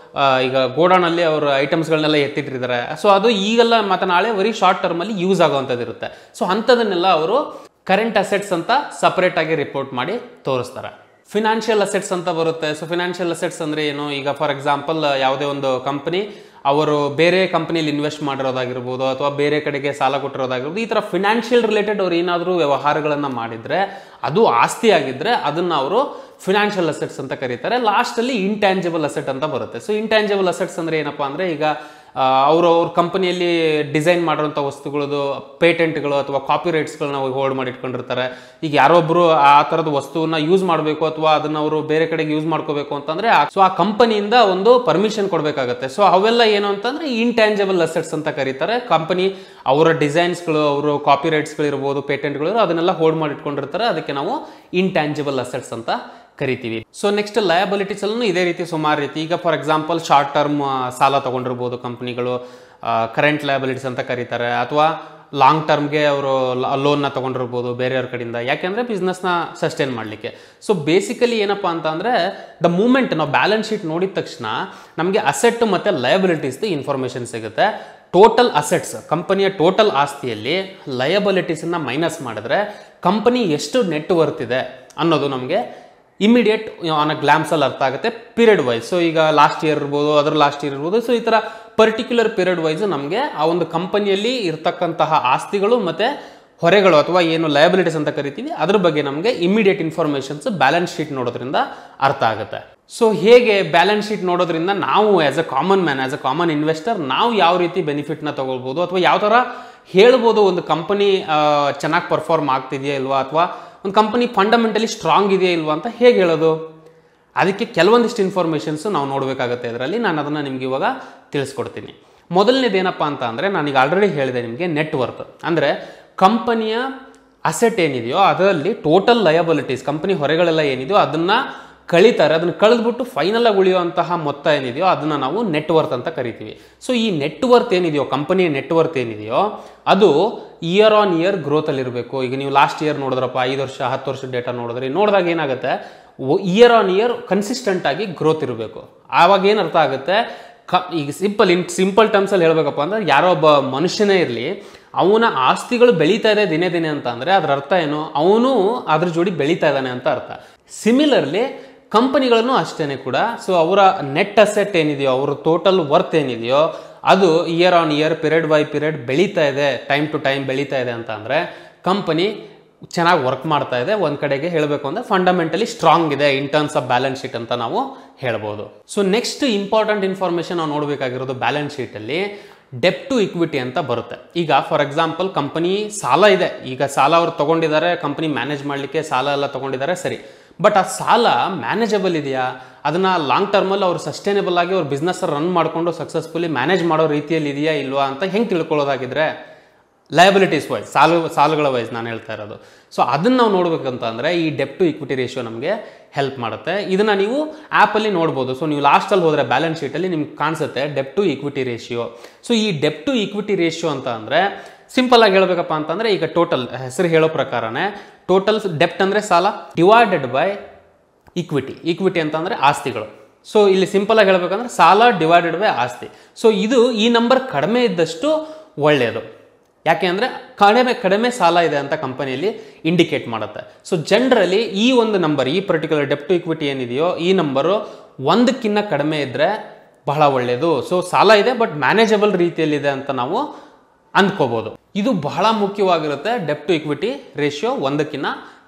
S1: ಈಗ ಗೋಡೌನಲ್ಲಿ ಅವರು ಐಟಮ್ಸ್ಗಳನ್ನೆಲ್ಲ ಎತ್ತಿಟ್ಟಿರ್ತಾರೆ ಸೊ ಅದು ಈಗೆಲ್ಲ ಮತ್ತು ನಾಳೆ ಬರೀ ಶಾರ್ಟ್ ಟರ್ಮಲ್ಲಿ ಯೂಸ್ ಆಗೋವಂಥದ್ದು ಇರುತ್ತೆ ಸೊ ಅಂಥದನ್ನೆಲ್ಲ ಅವರು ಕರೆಂಟ್ ಅಸೆಟ್ಸ್ ಅಂತ ಸಪ್ರೇಟ್ ಆಗಿ ರಿಪೋರ್ಟ್ ಮಾಡಿ ತೋರಿಸ್ತಾರೆ ಫಿನಾನ್ಷಿಯಲ್ ಅಸೆಟ್ಸ್ ಅಂತ ಬರುತ್ತೆ ಸೊ ಫಿನಾನ್ಷಿಯಲ್ ಅಸೆಟ್ಸ್ ಅಂದರೆ ಏನು ಈಗ ಫಾರ್ ಎಕ್ಸಾಂಪಲ್ ಯಾವುದೇ ಒಂದು ಕಂಪನಿ ಅವರು ಬೇರೆ ಕಂಪನಿಲಿ ಇನ್ವೆಸ್ಟ್ ಮಾಡಿರೋದಾಗಿರ್ಬೋದು ಅಥವಾ ಬೇರೆ ಕಡೆಗೆ ಸಾಲ ಕೊಟ್ಟಿರೋದಾಗಿರ್ಬೋದು ಈ ಥರ ಫಿನಾನ್ಷಿಯಲ್ ರಿಲೇಟೆಡ್ ಅವ್ರು ಏನಾದರೂ ವ್ಯವಹಾರಗಳನ್ನು ಮಾಡಿದರೆ ಅದು ಆಸ್ತಿ ಆಗಿದ್ದರೆ ಅದನ್ನು ಅವರು ಫಿನಾನ್ಷಿಯಲ್ ಅಸೆಟ್ಸ್ ಅಂತ ಕರೀತಾರೆ ಲಾಸ್ಟಲ್ಲಿ ಇಂಟ್ಯಾಂಜಿಬಲ್ ಅಸೆಟ್ ಅಂತ ಬರುತ್ತೆ ಸೊ ಇಂಟ್ಯಾಂಜಿಬಲ್ ಅಸೆಟ್ಸ್ ಅಂದರೆ ಏನಪ್ಪ ಅಂದರೆ ಈಗ ಅವರು ಅವ್ರ ಕಂಪನಿಯಲ್ಲಿ ಡಿಸೈನ್ ಮಾಡಿರೋಂಥ ವಸ್ತುಗಳದು ಪೇಟೆಂಟ್ಗಳು ಅಥವಾ ಕಾಪಿ ರೈಟ್ಸ್ಗಳನ್ನ ಹೋಲ್ಡ್ ಮಾಡಿ ಇಟ್ಕೊಂಡಿರ್ತಾರೆ ಈಗ ಯಾರೊಬ್ಬರು ಆ ಥರದ ವಸ್ತುವನ್ನ ಯೂಸ್ ಮಾಡಬೇಕು ಅಥವಾ ಅದನ್ನ ಅವರು ಬೇರೆ ಕಡೆಗೆ ಯೂಸ್ ಮಾಡ್ಕೋಬೇಕು ಅಂತಂದ್ರೆ ಸೊ ಆ ಕಂಪನಿಯಿಂದ ಒಂದು ಪರ್ಮಿಷನ್ ಕೊಡಬೇಕಾಗತ್ತೆ ಸೊ ಅವೆಲ್ಲ ಏನು ಅಂತಂದ್ರೆ ಇಂಟ್ಯಾಂಜಬಲ್ ಅಸೆಟ್ಸ್ ಅಂತ ಕರೀತಾರೆ ಕಂಪನಿ ಅವರ ಡಿಸೈನ್ಸ್ಗಳು ಅವರು ಕಾಪಿ ರೈಟ್ಸ್ಗಳು ಇರ್ಬೋದು ಪೇಟೆಂಟ್ಗಳು ಅದನ್ನೆಲ್ಲ ಹೋಲ್ಡ್ ಮಾಡಿ ಇಟ್ಕೊಂಡಿರ್ತಾರೆ ಅದಕ್ಕೆ ನಾವು ಇಂಟ್ಯಾಂಜಿಬಲ್ ಅಸೆಟ್ಸ್ ಅಂತ ಕರಿತೀವಿ ಸೊ ನೆಕ್ಸ್ಟ್ ಲಯಬಿಲಿಟೀಸ್ ಅಲ್ಲೂ ಇದೇ ರೀತಿ ಸುಮಾರು ರೀತಿ ಈಗ ಫಾರ್ ಎಕ್ಸಾಂಪಲ್ ಶಾರ್ಟ್ ಟರ್ಮ್ ಸಾಲ ತಗೊಂಡಿರ್ಬೋದು ಕಂಪ್ನಿಗಳು ಕರೆಂಟ್ ಲಯಬಿಲಿಟೀಸ್ ಅಂತ ಕರೀತಾರೆ ಅಥವಾ ಲಾಂಗ್ ಟರ್ಮ್ಗೆ ಅವರು ಲೋನ್ನ ತೊಗೊಂಡಿರ್ಬೋದು ಬೇರೆಯವ್ರ ಕಡೆಯಿಂದ ಯಾಕೆಂದರೆ ಬಿಸ್ನೆಸ್ನ ಸಸ್ಟೈನ್ ಮಾಡಲಿಕ್ಕೆ ಸೊ ಬೇಸಿಕಲಿ ಏನಪ್ಪ ಅಂತ ಅಂದರೆ ದ ಮೂಮೆಂಟ್ ನಾವು ಬ್ಯಾಲೆನ್ಸ್ ಶೀಟ್ ನೋಡಿದ ತಕ್ಷಣ ನಮಗೆ ಅಸೆಟ್ ಮತ್ತು ಲಯಬಿಲಿಟೀಸ್ದು ಇನ್ಫಾರ್ಮೇಷನ್ ಸಿಗುತ್ತೆ ಟೋಟಲ್ ಅಸೆಟ್ಸ್ ಕಂಪನಿಯ ಟೋಟಲ್ ಆಸ್ತಿಯಲ್ಲಿ ಲಯಬಿಲಿಟೀಸನ್ನು ಮೈನಸ್ ಮಾಡಿದ್ರೆ ಕಂಪನಿ ಎಷ್ಟು ನೆಟ್ ವರ್ತ್ ಇದೆ ಅನ್ನೋದು ನಮಗೆ ಇಮಿಡಿಯೇಟ್ ಆನ್ ಅ ಗ್ಲಾಮ್ಸಲ್ಲಿ ಅರ್ಥ ಆಗುತ್ತೆ ಪೀರಿಯಡ್ ವೈಸ್ ಸೊ ಈಗ ಲಾಸ್ಟ್ ಇಯರ್ ಇರ್ಬೋದು ಅದರ ಲಾಸ್ಟ್ ಇಯರ್ ಇರ್ಬೋದು ಸೊ ಈ ಥರ ಪರ್ಟಿಕ್ಯುಲರ್ ಪೀರಿಯಡ್ ವೈಸ್ ನಮಗೆ ಆ ಒಂದು ಕಂಪನಿಯಲ್ಲಿ ಇರ್ತಕ್ಕಂತಹ ಆಸ್ತಿಗಳು ಮತ್ತು ಹೊರೆಗಳು ಅಥವಾ ಏನು ಲಯಬಿಲಿಟೀಸ್ ಅಂತ ಕರಿತೀವಿ ಅದ್ರ ಬಗ್ಗೆ ನಮಗೆ ಇಮಿಡಿಯೇಟ್ ಇನ್ಫಾರ್ಮೇಷನ್ಸ್ ಬ್ಯಾಲೆನ್ಸ್ ಶೀಟ್ ನೋಡೋದ್ರಿಂದ ಅರ್ಥ ಆಗುತ್ತೆ ಸೊ ಹೇಗೆ ಬ್ಯಾಲೆನ್ಸ್ ಶೀಟ್ ನೋಡೋದ್ರಿಂದ ನಾವು as a common man as a common investor ನಾವು ಯಾವ ರೀತಿ ಬೆನಿಫಿಟ್ನ ತಗೊಳ್ಬೋದು ಅಥವಾ ಯಾವ ಥರ ಹೇಳ್ಬೋದು ಒಂದು ಕಂಪನಿ ಚೆನ್ನಾಗಿ ಪರ್ಫಾರ್ಮ್ ಆಗ್ತಿದೆಯಾ ಇಲ್ವಾ ಅಥವಾ ಒಂದು ಕಂಪನಿ ಫಂಡಮೆಂಟಲಿ ಸ್ಟ್ರಾಂಗ್ ಇದೆಯಾ ಇಲ್ವಾ ಅಂತ ಹೇಗೆ ಹೇಳೋದು ಅದಕ್ಕೆ ಕೆಲವೊಂದಿಷ್ಟು ಇನ್ಫಾರ್ಮೇಷನ್ಸು ನಾವು ನೋಡಬೇಕಾಗುತ್ತೆ ಇದರಲ್ಲಿ ನಾನು ಅದನ್ನು ನಿಮ್ಗೆ ಇವಾಗ ತಿಳಿಸ್ಕೊಡ್ತೀನಿ ಮೊದಲನೇದೇನಪ್ಪ ಅಂತ ಅಂದರೆ ನಾನೀಗ ಆಲ್ರೆಡಿ ಹೇಳಿದೆ ನಿಮಗೆ ನೆಟ್ವರ್ಕ್ ಅಂದರೆ ಕಂಪನಿಯ ಅಸೆಟ್ ಏನಿದೆಯೋ ಅದರಲ್ಲಿ ಟೋಟಲ್ ಲಯಬಿಲಿಟೀಸ್ ಕಂಪನಿ ಹೊರೆಗಳೆಲ್ಲ ಏನಿದೆಯೋ ಅದನ್ನು ಕಳೀತಾರೆ ಅದನ್ನು ಕಳೆದ್ಬಿಟ್ಟು ಫೈನಲ್ ಆಗಿ ಉಳಿಯುವಂತಹ ಮೊತ್ತ ಏನಿದೆಯೋ ಅದನ್ನು ನಾವು ನೆಟ್ವರ್ತ್ ಅಂತ ಕರಿತೀವಿ ಸೊ ಈ ನೆಟ್ವರ್ತ್ ಏನಿದೆಯೋ ಕಂಪನಿಯ ನೆಟ್ವರ್ತ್ ಏನಿದೆಯೋ ಅದು ಇಯರ್ ಆನ್ ಇಯರ್ ಗ್ರೋತಲ್ಲಿ ಇರಬೇಕು ಈಗ ನೀವು ಲಾಸ್ಟ್ ಇಯರ್ ನೋಡಿದ್ರಪ್ಪ ಐದು ವರ್ಷ ಹತ್ತು ವರ್ಷದ ಡೇಟಾ ನೋಡಿದ್ರಿ ನೋಡಿದಾಗ ಏನಾಗುತ್ತೆ ಇಯರ್ ಆನ್ ಇಯರ್ ಕನ್ಸಿಸ್ಟೆಂಟ್ ಆಗಿ ಗ್ರೋತ್ ಇರಬೇಕು ಆವಾಗ ಏನು ಅರ್ಥ ಆಗುತ್ತೆ ಕ ಈಗ ಸಿಂಪಲ್ ಇನ್ ಸಿಂಪಲ್ ಟರ್ಮ್ಸಲ್ಲಿ ಹೇಳಬೇಕಪ್ಪ ಅಂದ್ರೆ ಯಾರೋ ಒಬ್ಬ ಮನುಷ್ಯನೇ ಇರಲಿ ಅವನ ಆಸ್ತಿಗಳು ಬೆಳೀತಾ ಇದೆ ದಿನೇ ದಿನೇ ಅಂತ ಅಂದರೆ ಅದರ ಅರ್ಥ ಏನು ಅವನು ಅದ್ರ ಜೋಡಿ ಬೆಳೀತಾ ಇದ್ದಾನೆ ಅಂತ ಅರ್ಥ ಸಿಮಿಲರ್ಲಿ ಕಂಪನಿಗಳನ್ನು ಅಷ್ಟೇ ಕೂಡ ಸೊ ಅವರ ನೆಟ್ ಅಸೆಟ್ ಏನಿದೆಯೋ ಅವರ ಟೋಟಲ್ ವರ್ತ್ ಏನಿದೆಯೋ ಅದು year on year period by period ಬೆಳೀತಾ ಇದೆ ಟೈಮ್ ಟು ಟೈಮ್ ಬೆಳೀತಾ ಇದೆ ಅಂತ ಅಂದರೆ ಕಂಪನಿ ಚೆನ್ನಾಗಿ ವರ್ಕ್ ಮಾಡ್ತಾ ಇದೆ ಒಂದು ಕಡೆಗೆ ಹೇಳಬೇಕು ಅಂದರೆ ಫಂಡಮೆಂಟಲಿ ಸ್ಟ್ರಾಂಗ್ ಇದೆ in terms of balance sheet ಅಂತ ನಾವು ಹೇಳ್ಬೋದು ಸೊ ನೆಕ್ಸ್ಟ್ ಇಂಪಾರ್ಟೆಂಟ್ ಇನ್ಫಾರ್ಮೇಷನ್ ನಾವು ನೋಡಬೇಕಾಗಿರೋದು ಬ್ಯಾಲೆನ್ಸ್ ಶೀಟಲ್ಲಿ ಡೆಪ್ ಟು ಇಕ್ವಿಟಿ ಅಂತ ಬರುತ್ತೆ ಈಗ ಫಾರ್ ಎಕ್ಸಾಂಪಲ್ ಕಂಪನಿ ಸಾಲ ಇದೆ ಈಗ ಸಾಲ ಅವ್ರು ತೊಗೊಂಡಿದ್ದಾರೆ ಕಂಪನಿ ಮ್ಯಾನೇಜ್ ಮಾಡಲಿಕ್ಕೆ ಸಾಲ ಎಲ್ಲ ತೊಗೊಂಡಿದ್ದಾರೆ ಸರಿ ಬಟ್ ಆ ಸಾಲ ಮ್ಯಾನೇಜಬಲ್ ಇದೆಯಾ ಅದನ್ನು ಲಾಂಗ್ ಟರ್ಮಲ್ಲಿ ಅವ್ರು ಸಸ್ಟೈನೇಬಲ್ ಆಗಿ ಅವ್ರ ಬಿಸ್ನೆಸ್ ರನ್ ಮಾಡಿಕೊಂಡು ಸಕ್ಸಸ್ಫುಲಿ ಮ್ಯಾನೇಜ್ ಮಾಡೋ ರೀತಿಯಲ್ಲಿ ಇದೆಯಾ ಇಲ್ವಾ ಅಂತ ಹೆಂಗೆ ತಿಳ್ಕೊಳ್ಳೋದಾಗಿದ್ರೆ ಲಯಬಿಲಿಟೀಸ್ ವೈಸ್ ಸಾಲು ಸಾಲುಗಳ ವೈಸ್ ನಾನು ಹೇಳ್ತಾ ಇರೋದು ಸೊ ಅದನ್ನು ನಾವು ನೋಡ್ಬೇಕಂತ ಅಂದರೆ ಈ ಡೆಪ್ ಟು ಇಕ್ವಿಟಿ ರೇಷಿಯೋ ನಮಗೆ ಹೆಲ್ಪ್ ಮಾಡುತ್ತೆ ಇದನ್ನು ನೀವು ಆ್ಯಪಲ್ಲಿ ನೋಡ್ಬೋದು ಸೊ ನೀವು ಲಾಸ್ಟಲ್ಲಿ ಹೋದರೆ ಬ್ಯಾಲೆನ್ಸ್ ಶೀಟಲ್ಲಿ ನಿಮ್ಗೆ ಕಾಣಿಸುತ್ತೆ debt to equity ratio so ಈ ಡೆಪ್ ಟು ಇಕ್ವಿಟಿ ರೇಷಿಯೋ ಅಂತ ಅಂದರೆ ಸಿಂಪಲ್ ಆಗಿ ಹೇಳಬೇಕಪ್ಪ ಅಂತಂದರೆ ಈಗ ಟೋಟಲ್ ಹೆಸರು ಹೇಳೋ ಪ್ರಕಾರನೇ ಟೋಟಲ್ ಡೆಪ್ಟ್ ಅಂದರೆ ಸಾಲ ಡಿವೈಡೆಡ್ ಬೈ ಈಕ್ವಿಟಿ ಈಕ್ವಿಟಿ ಅಂತಂದರೆ ಆಸ್ತಿಗಳು ಸೊ ಇಲ್ಲಿ ಸಿಂಪಲ್ ಆಗಿ ಹೇಳ್ಬೇಕಂದ್ರೆ ಸಾಲ ಡಿವೈಡೆಡ್ ಬೈ ಆಸ್ತಿ ಸೊ ಇದು ಈ ನಂಬರ್ ಕಡಿಮೆ ಇದ್ದಷ್ಟು ಒಳ್ಳೆಯದು ಯಾಕೆ ಅಂದರೆ ಕಡಿಮೆ ಕಡಿಮೆ ಸಾಲ ಇದೆ ಅಂತ ಕಂಪನಿಯಲ್ಲಿ ಇಂಡಿಕೇಟ್ ಮಾಡುತ್ತೆ ಸೊ ಜನರಲಿ ಈ ಒಂದು ನಂಬರ್ ಈ ಪರ್ಟಿಕ್ಯುಲರ್ ಡೆಪ್ ಟು ಇಕ್ವಿಟಿ ಏನಿದೆಯೋ ಈ ನಂಬರು ಒಂದಕ್ಕಿಂತ ಕಡಿಮೆ ಇದ್ದರೆ ಬಹಳ ಒಳ್ಳೆಯದು ಸೊ ಸಾಲ ಇದೆ ಬಟ್ ಮ್ಯಾನೇಜಬಲ್ ರೀತಿಯಲ್ಲಿದೆ ಅಂತ ನಾವು ಅಂದ್ಕೋಬೋದು ಇದು ಬಹಳ ಮುಖ್ಯವಾಗಿರುತ್ತೆ ಡೆಪ್ ಟು ಇಕ್ವಿಟಿ ರೇಷಿಯೋ ಒಂದಕ್ಕಿಂತ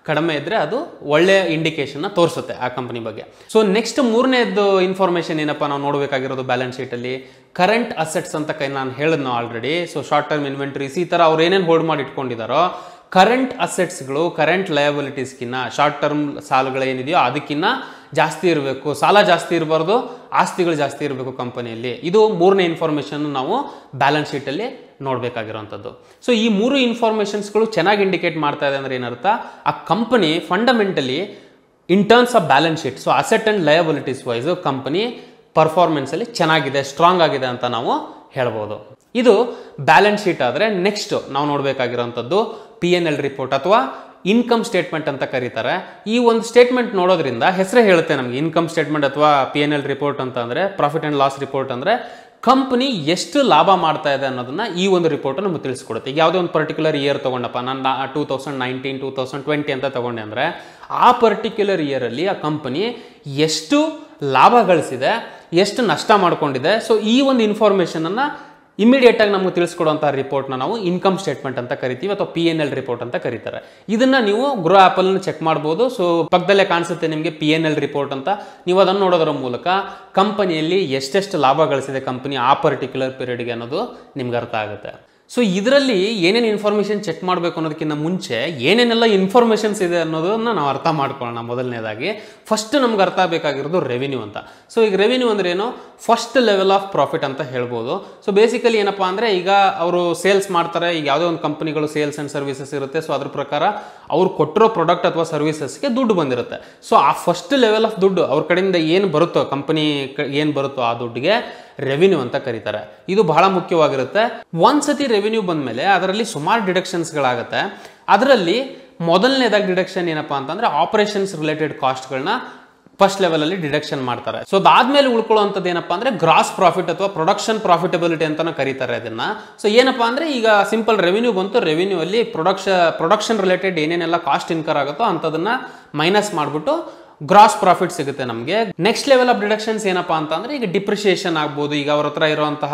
S1: ಕಡಿಮೆ ಇದ್ರೆ ಅದು ಒಳ್ಳೆ ಇಂಡಿಕೇಶನ್ ತೋರಿಸುತ್ತೆ ಆ ಕಂಪನಿ ಬಗ್ಗೆ ಸೊ ನೆಕ್ಸ್ಟ್ ಮೂರನೇದು ಇನ್ಫಾರ್ಮೇಶನ್ ಏನಪ್ಪ ನಾವು ನೋಡಬೇಕಾಗಿರೋದು ಬ್ಯಾಲೆನ್ಸ್ ಶೀಟಲ್ಲಿ ಕರೆಂಟ್ ಅಸೆಟ್ಸ್ ಅಂತ ಕೈ ನಾನು ಹೇಳಿದ್ನೋ already so short term inventories ಈ ಥರ ಅವ್ರು ಏನೇನು ಹೋಲ್ಡ್ ಮಾಡಿ ಇಟ್ಕೊಂಡಿದ್ದಾರೋ ಕರೆಂಟ್ ಅಸೆಟ್ಸ್ಗಳು ಕರೆಂಟ್ ಲಯಬಿಲಿಟೀಸ್ಗಿನ್ನ ಶಾರ್ಟ್ ಟರ್ಮ್ ಸಾಲಗಳೇನಿದೆಯೋ ಅದಕ್ಕಿಂತ ಜಾಸ್ತಿ ಇರಬೇಕು ಸಾಲ ಜಾಸ್ತಿ ಇರಬಾರ್ದು ಆಸ್ತಿಗಳು ಜಾಸ್ತಿ ಇರಬೇಕು ಕಂಪನಿಯಲ್ಲಿ ಇದು ಮೂರನೇ ಇನ್ಫಾರ್ಮೇಷನ್ ನಾವು ಬ್ಯಾಲೆನ್ಸ್ ಶೀಟಲ್ಲಿ ನೋಡಬೇಕಾಗಿರೋಂಥದ್ದು ಸೊ ಈ ಮೂರು ಇನ್ಫಾರ್ಮೇಷನ್ಸ್ಗಳು ಚೆನ್ನಾಗಿ ಇಂಡಿಕೇಟ್ ಮಾಡ್ತಾ ಇದೆ ಅಂದ್ರೆ ಏನರ್ಥ ಆ company fundamentally in terms of balance sheet so asset and liabilities wise company ಪರ್ಫಾರ್ಮೆನ್ಸಲ್ಲಿ ಚೆನ್ನಾಗಿದೆ ಸ್ಟ್ರಾಂಗ್ ಆಗಿದೆ ಅಂತ ನಾವು ಹೇಳ್ಬೋದು ಇದು ಬ್ಯಾಲೆನ್ಸ್ ಶೀಟ್ ಆದರೆ ನೆಕ್ಸ್ಟ್ ನಾವು ನೋಡಬೇಕಾಗಿರೋಂಥದ್ದು ಪಿ ಎನ್ ಎಲ್ ರಿಪೋರ್ಟ್ ಅಥವಾ ಇನ್ಕಮ್ ಸ್ಟೇಟ್ಮೆಂಟ್ ಅಂತ ಕರೀತಾರೆ ಈ ಒಂದು ಸ್ಟೇಟ್ಮೆಂಟ್ ನೋಡೋದ್ರಿಂದ ಹೆಸರೇ ಹೇಳುತ್ತೆ ನಮಗೆ ಇನ್ಕಮ್ ಸ್ಟೇಟ್ಮೆಂಟ್ ಅಥವಾ ಪಿ ಎನ್ ಎಲ್ ರಿಪೋರ್ಟ್ ಅಂತ ಅಂದರೆ ಪ್ರಾಫಿಟ್ ಆ್ಯಂಡ್ ಲಾಸ್ ರಿಪೋರ್ಟ್ ಅಂದರೆ ಕಂಪನಿ ಎಷ್ಟು ಲಾಭ ಮಾಡ್ತಾ ಇದೆ ಅನ್ನೋದನ್ನ ಈ ಒಂದು ರಿಪೋರ್ಟ್ ನಮಗೆ ತಿಳಿಸ್ಕೊಡುತ್ತೆ ಈಗ ಯಾವುದೇ ಒಂದು ಪರ್ಟಿಕ್ಯುಲರ್ ಇಯರ್ ತಗೊಂಡಪ್ಪ ನಾನು two thousand nineteen two thousand twenty ಅಂತ ತಗೊಂಡೆ ಅಂದರೆ ಆ ಪರ್ಟಿಕ್ಯುಲರ್ ಇಯರಲ್ಲಿ ಆ ಕಂಪನಿ ಎಷ್ಟು ಲಾಭ ಗಳಿಸಿದೆ ಎಷ್ಟು ನಷ್ಟ ಮಾಡ್ಕೊಂಡಿದೆ ಸೊ ಈ ಒಂದು ಇನ್ಫಾರ್ಮೇಷನನ್ನು ಇಮಿಡಿಯೇಟ್ ಆಗಿ ನಮಗೆ ತಿಳಿಸ್ಕೊಡುವಂಥ ರಿಪೋರ್ಟ್ನ ನಾವು ಇನ್ಕಮ್ ಸ್ಟೇಟ್ಮೆಂಟ್ ಅಂತ ಕರಿತೀವಿ ಅಥವಾ ಪಿ ಎನ್ ಎಲ್ ರಿಪೋರ್ಟ್ ಅಂತ ಕರೀತಾರೆ ಇದನ್ನ ನೀವು ಗ್ರೋ ಆ್ಯಪಲ್ನ ಚೆಕ್ ಮಾಡ್ಬೋದು ಸೊ ಪಕ್ಕದಲ್ಲೇ ಕಾಣಿಸುತ್ತೆ ನಿಮಗೆ ಪಿ ಎನ್ ಎಲ್ ರಿಪೋರ್ಟ್ ಅಂತ ನೀವು ಅದನ್ನು ನೋಡೋದ್ರ ಮೂಲಕ ಕಂಪನಿಯಲ್ಲಿ ಎಷ್ಟೆಷ್ಟು ಲಾಭ ಗಳಿಸಿದೆ ಕಂಪನಿ ಆ ಪರ್ಟಿಕ್ಯುಲರ್ ಪೀರಿಯಡ್ಗೆ ಅನ್ನೋದು ನಿಮ್ಗೆ ಅರ್ಥ ಆಗುತ್ತೆ ಸೊ ಇದರಲ್ಲಿ ಏನೇನು ಇನ್ಫಾರ್ಮೇಷನ್ ಚೆಕ್ ಮಾಡಬೇಕು ಅನ್ನೋದಕ್ಕಿಂತ ಮುಂಚೆ ಏನೇನೆಲ್ಲ ಇನ್ಫಾರ್ಮೇಷನ್ಸ್ ಇದೆ ಅನ್ನೋದನ್ನ ನಾವು ಅರ್ಥ ಮಾಡ್ಕೊಳ್ಳೋಣ ಮೊದಲನೇದಾಗಿ ಫಸ್ಟ್ ನಮ್ಗೆ ಅರ್ಥ ಆಗಬೇಕಾಗಿರೋದು ರೆವಿನ್ಯೂ ಅಂತ ಸೊ ಈಗ ರೆವಿನ್ಯೂ ಅಂದ್ರೆ ಏನು ಫಸ್ಟ್ ಲೆವೆಲ್ ಆಫ್ ಪ್ರಾಫಿಟ್ ಅಂತ ಹೇಳ್ಬೋದು ಸೊ ಬೇಸಿಕಲಿ ಏನಪ್ಪಾ ಅಂದರೆ ಈಗ ಅವರು ಸೇಲ್ಸ್ ಮಾಡ್ತಾರೆ ಈಗ ಯಾವುದೇ ಒಂದು ಕಂಪನಿಗಳು ಸೇಲ್ಸ್ ಆ್ಯಂಡ್ ಸರ್ವಿಸಸ್ ಇರುತ್ತೆ ಸೊ ಅದ್ರ ಪ್ರಕಾರ ಅವ್ರು ಕೊಟ್ಟಿರೋ ಪ್ರಾಡಕ್ಟ್ ಅಥವಾ ಸರ್ವಿಸಸ್ಗೆ ದುಡ್ಡು ಬಂದಿರುತ್ತೆ ಸೊ ಆ ಫಸ್ಟ್ ಲೆವೆಲ್ ಆಫ್ ದುಡ್ಡು ಅವ್ರ ಕಡೆಯಿಂದ ಏನು ಬರುತ್ತೋ ಕಂಪನಿ ಏನು ಬರುತ್ತೋ ಆ ದುಡ್ಡಿಗೆ ರೆವಿನ್ಯೂ ಅಂತ ಕರೀತಾರೆ ಇದು ಬಹಳ ಮುಖ್ಯವಾಗಿರುತ್ತೆ ಒಂದ್ಸತಿ ರೆವಿನ್ಯೂ ಬಂದಮೇಲೆ ಅದರಲ್ಲಿ ಸುಮಾರು ಡಿಡಕ್ಷನ್ಸ್ಗಳಾಗುತ್ತೆ ಅದರಲ್ಲಿ ಮೊದಲನೇದಾಗಿ ಡಿಡಕ್ಷನ್ ಏನಪ್ಪಾ ಅಂತಂದ್ರೆ ಆಪರೇಷನ್ಸ್ ರಿಲೇಟೆಡ್ ಕಾಸ್ಟ್ಗಳನ್ನ ಫಸ್ಟ್ ಲೆವೆಲಲ್ಲಿ ಡಿಡಕ್ಷನ್ ಮಾಡ್ತಾರೆ ಸೊ ಅದಾದ್ಮೇಲೆ ಉಳ್ಕೊಳ್ಳುವಂಥದ್ದು ಏನಪ್ಪಾ ಅಂದ್ರೆ ಗ್ರಾಸ್ ಪ್ರಾಫಿಟ್ ಅಥವಾ ಪ್ರೊಡಕ್ಷನ್ ಪ್ರಾಫಿಟಬಿಲಿಟಿ ಅಂತಾನು ಕರೀತಾರೆ ಅದನ್ನ ಸೊ ಏನಪ್ಪಾ ಅಂದ್ರೆ ಈಗ ಸಿಂಪಲ್ ರೆವಿನ್ಯೂ ಬಂತು ರೆವಿನ್ಯೂ ಅಲ್ಲಿ ಪ್ರೊಡಕ್ಷನ್ ಪ್ರೊಡಕ್ಷನ್ ರಿಲೇಟೆಡ್ ಏನೇನೆಲ್ಲ ಕಾಸ್ಟ್ ಇನ್ಕರ್ ಆಗುತ್ತೋ ಅಂಥದನ್ನ ಮೈನಸ್ ಮಾಡಿಬಿಟ್ಟು ಗ್ರಾಸ್ ಪ್ರಾಫಿಟ್ ಸಿಗುತ್ತೆ ನಮಗೆ ನೆಕ್ಸ್ಟ್ ಲೆವೆಲ್ ಆಫ್ ಡಿಡಕ್ಷನ್ಸ್ ಏನಪ್ಪಾ ಅಂತಂದ್ರೆ ಈಗ ಡಿಪ್ರಿಷಿಯೇಷನ್ ಆಗ್ಬೋದು ಈಗ ಅವ್ರ ಹತ್ರ ಇರುವಂತಹ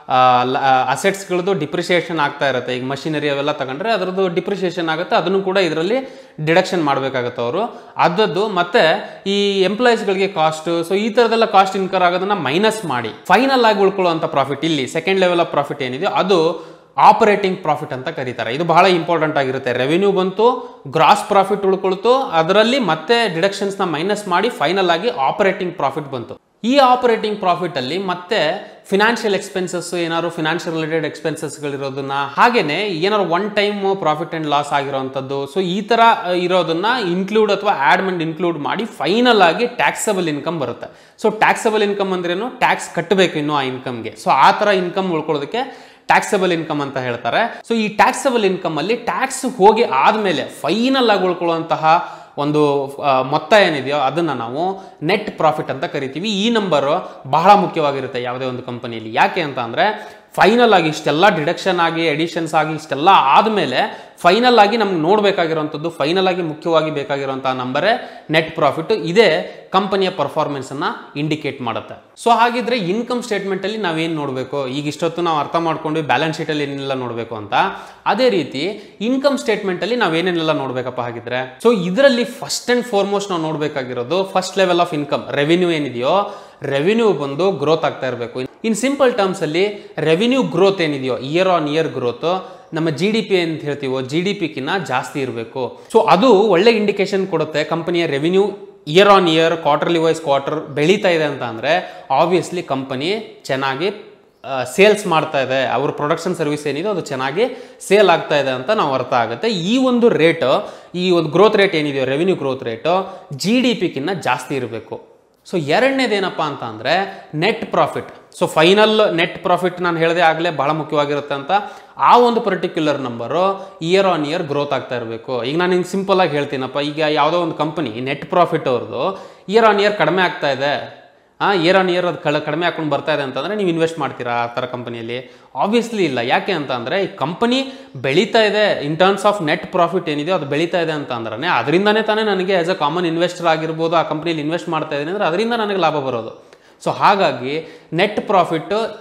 S1: ಅಸೆಟ್ಸ್ಗಳದ್ದು ಡಿಪ್ರಿಷಿಯೇಷನ್ ಆಗ್ತಾ ಇರುತ್ತೆ ಈಗ ಮಷಿನರಿ ಅವೆಲ್ಲ ತಗೊಂಡ್ರೆ ಅದರದ್ದು ಡಿಪ್ರಿಷಿಯೇಷನ್ ಆಗುತ್ತೆ ಅದನ್ನು ಕೂಡ ಇದರಲ್ಲಿ ಡಿಡಕ್ಷನ್ ಮಾಡಬೇಕಾಗುತ್ತೆ ಅವರು ಅದದ್ದು ಮತ್ತೆ ಈ ಎಂಪ್ಲಾಯೀಸ್ಗಳಿಗೆ ಕಾಸ್ಟ್ ಸೊ ಈ ಥರದೆಲ್ಲ ಕಾಸ್ಟ್ ಇನ್ಕರ್ ಆಗೋದನ್ನ ಮೈನಸ್ ಮಾಡಿ ಫೈನಲ್ ಆಗಿ ಉಳ್ಕೊಳ್ಳುವಂಥ ಪ್ರಾಫಿಟ್ ಇಲ್ಲಿ ಸೆಕೆಂಡ್ ಲೆವೆಲ್ ಆಫ್ ಪ್ರಾಫಿಟ್ ಏನಿದೆಯೋ ಅದು ಆಪರೇಟಿಂಗ್ ಪ್ರಾಫಿಟ್ ಅಂತ ಕರೀತಾರೆ ಇದು ಬಹಳ ಇಂಪಾರ್ಟೆಂಟ್ ಆಗಿರುತ್ತೆ ರೆವಿನ್ಯೂ ಬಂತು ಗ್ರಾಸ್ ಪ್ರಾಫಿಟ್ ಉಳ್ಕೊಳ್ತು ಅದರಲ್ಲಿ ಮತ್ತೆ ಡಿಡಕ್ಷನ್ಸ್ನ ಮೈನಸ್ ಮಾಡಿ ಫೈನಲ್ ಆಗಿ ಆಪರೇಟಿಂಗ್ ಪ್ರಾಫಿಟ್ ಬಂತು ಈ ಆಪರೇಟಿಂಗ್ ಪ್ರಾಫಿಟ್ ಅಲ್ಲಿ ಮತ್ತೆ ಫಿನಾನ್ಷಿಯಲ್ ಎಕ್ಸ್ಪೆನ್ಸಸ್ ಏನಾದ್ರು ಫಿನಾನ್ಷಿಯಲ್ ರಿಲೇಟೆಡ್ ಎಕ್ಸ್ಪೆನ್ಸಸ್ಗಳಿರೋದನ್ನ ಹಾಗೇನೆ ಏನಾದ್ರು one time profit and loss ಆಗಿರೋವಂಥದ್ದು ಸೊ ಈ ತರ ಇರೋದನ್ನ ಇನ್ಕ್ಲೂಡ್ ಅಥವಾ ಆಡ್ ಮಾಡಿ ಇನ್ಕ್ಲೂಡ್ ಮಾಡಿ ಫೈನಲ್ ಆಗಿ ಟ್ಯಾಕ್ಸಬಲ್ ಇನ್ಕಮ್ ಬರುತ್ತೆ ಸೊ ಟ್ಯಾಕ್ಸಬಲ್ ಇನ್ಕಮ್ ಅಂದ್ರೇನು ಟ್ಯಾಕ್ಸ್ ಕಟ್ಟಬೇಕು ಇನ್ನು ಆ ಇನ್ಕಮ್ಗೆ ಸೊ ಆ ತರ ಇನ್ಕಮ್ ಉಳ್ಕೊಳ್ಳೋದಕ್ಕೆ ಟ್ಯಾಕ್ಸಬಲ್ ಇನ್ಕಮ್ ಅಂತ ಹೇಳ್ತಾರೆ ಸೊ ಈ ಟ್ಯಾಕ್ಸಬಲ್ ಇನ್ಕಮ್ ಅಲ್ಲಿ ಟ್ಯಾಕ್ಸ್ ಹೋಗಿ ಆದ್ಮೇಲೆ ಫೈನಲ್ ಆಗಿ ಉಳ್ಕೊಳ್ಳುವಂತಹ ಒಂದು ಆ, ಮೊತ್ತ ಏನಿದೆಯೋ ಅದನ್ನ ನಾವು ನೆಟ್ ಪ್ರಾಫಿಟ್ ಅಂತ ಕರಿತೀವಿ ಈ ನಂಬರ್ ಬಹಳ ಮುಖ್ಯವಾಗಿರುತ್ತೆ ಯಾವುದೇ ಒಂದು ಕಂಪನಿಯಲ್ಲಿ ಯಾಕೆ ಅಂತ ಅಂದ್ರೆ ಫೈನಲ್ ಆಗಿ ಇಷ್ಟೆಲ್ಲ ಡಿಡಕ್ಷನ್ ಆಗಿ ಎಡಿಷನ್ಸ್ ಆಗಿ ಇಷ್ಟೆಲ್ಲ ಆದಮೇಲೆ ಫೈನಲ್ ಆಗಿ ನಮ್ಗೆ ನೋಡಬೇಕಾಗಿರುವಂಥದ್ದು ಫೈನಲ್ ಆಗಿ ಮುಖ್ಯವಾಗಿ ಬೇಕಾಗಿರುವಂತಹ ನಂಬರೇ ನೆಟ್ ಪ್ರಾಫಿಟ್ ಇದೇ ಕಂಪನಿಯ ಪರ್ಫಾರ್ಮೆನ್ಸ್ ಅನ್ನ ಇಂಡಿಕೇಟ್ ಮಾಡುತ್ತೆ ಸೊ ಹಾಗಿದ್ರೆ ಇನ್ಕಮ್ ಸ್ಟೇಟ್ಮೆಂಟ್ ಅಲ್ಲಿ ನಾವೇನು ನೋಡಬೇಕು ಈಗ ಇಷ್ಟೊತ್ತು ನಾವು ಅರ್ಥ ಮಾಡ್ಕೊಂಡು ಬ್ಯಾಲೆನ್ಸ್ ಶೀಟ್ ಅಲ್ಲಿ ಏನೆಲ್ಲ ನೋಡಬೇಕು ಅಂತ ಅದೇ ರೀತಿ ಇನ್ಕಮ್ ಸ್ಟೇಟ್ಮೆಂಟ್ ಅಲ್ಲಿ ನಾವೇನೇನೆಲ್ಲ ನೋಡ್ಬೇಕಪ್ಪ ಹಾಗಿದ್ರೆ ಸೊ ಇದರಲ್ಲಿ ಫಸ್ಟ್ ಅಂಡ್ ಫಾರ್ಮೋಸ್ಟ್ ನಾವು ನೋಡಬೇಕಾಗಿರೋದು first level of income revenue ಏನಿದೆಯೋ ರೆವಿನ್ಯೂ ಬಂದು ಗ್ರೋತ್ ಆಗ್ತಾ ಇರಬೇಕು ಇನ್ ಸಿಂಪಲ್ ಟರ್ಮ್ಸ್ ಅಲ್ಲಿ ರೆವಿನ್ಯೂ ಗ್ರೋತ್ ಏನಿದೆಯೋ ಇಯರ್ ಆನ್ ಇಯರ್ ಗ್ರೋತ್ ನಮ್ಮ ಜಿ ಡಿ ಪಿ ಅಂತ ಹೇಳ್ತೀವೋ ಜಿ ಡಿ ಪಿಗಿನ್ನ ಜಾಸ್ತಿ ಇರಬೇಕು ಸೊ ಅದು ಒಳ್ಳೆ ಇಂಡಿಕೇಶನ್ ಕೊಡುತ್ತೆ ಕಂಪನಿಯ revenue year on year quarterly wise quarter ಬೆಳೀತಾ ಇದೆ ಅಂತ ಅಂದರೆ ಆಬ್ವಿಯಸ್ಲಿ ಕಂಪನಿ ಚೆನ್ನಾಗಿ ಸೇಲ್ಸ್ ಮಾಡ್ತಾ ಇದೆ ಅವ್ರ ಪ್ರೊಡಕ್ಷನ್ ಸರ್ವಿಸ್ ಏನಿದೆ ಅದು ಚೆನ್ನಾಗಿ ಸೇಲ್ ಆಗ್ತಾ ಇದೆ ಅಂತ ನಾವು ಅರ್ಥ ಆಗುತ್ತೆ ಈ ಒಂದು ರೇಟ್ ಈ ಒಂದು ಗ್ರೋತ್ ರೇಟ್ ಏನಿದೆಯೋ revenue growth rate G D ಪಿಗಿನ್ನ ಜಾಸ್ತಿ ಇರಬೇಕು ಸೊ ಎರಡನೇದೇನಪ್ಪ ಅಂತ ಅಂದರೆ net profit so final net profit ನಾನು ಹೇಳಿದೆ ಆಗಲೇ ಬಹಳ ಮುಖ್ಯವಾಗಿರುತ್ತೆ ಅಂತ ಆ ಒಂದು particular number year on year growth ಆಗ್ತಾ ಇರಬೇಕು ಈಗ ನಾನು ಹಿಂಗೆ ಸಿಂಪಲ್ ಆಗಿ ಹೇಳ್ತೀನಪ್ಪ ಈಗ ಯಾವುದೋ ಒಂದು ಕಂಪನಿ ನೆಟ್ ಪ್ರಾಫಿಟ್ ಅವ್ರದ್ದು ಇಯರ್ ಆನ್ ಇಯರ್ ಕಡಿಮೆ ಆಗ್ತಾ ಇದೆ ಆ ಇಯರ್ ಆನ್ ಇಯರ್ ಅದು ಕಳ ಕಡಿಮೆ ಹಾಕೊಂಡು ಬರ್ತಾ ಇದೆ ಅಂತಂದರೆ ನೀವು ಇನ್ವೆಸ್ಟ್ ಮಾಡ್ತೀರಾ ಆ ಥರ ಕಂಪನಿಯಲ್ಲಿ ಆಬ್ವಿಯಸ್ಲಿ ಇಲ್ಲ ಯಾಕೆ ಅಂತ ಅಂದರೆ ಈ ಕಂಪನಿ ಬೆಳೀತಾ ಇದೆ in terms of net profit ಏನಿದೆ ಅದು ಬೆಳೀತಾ ಇದೆ ಅಂತ ಅಂದ್ರೆ ಅದರಿಂದನೇ ತಾನೇ ನನಗೆ ಆಸ್ ಅ ಕಾಮನ್ ಇನ್ವೆಸ್ಟರ್ ಆಗಿರ್ಬೋದು ಆ ಕಂಪ್ನಿಯಲ್ಲಿ ಇನ್ವೆಸ್ಟ್ ಮಾಡ್ತಾ ಇದ್ದೀನಿ ಅಂದರೆ ಅದರಿಂದ ನನಗೆ ಲಾಭ ಬರೋದು ಸೊ ಹಾಗಾಗಿ net profit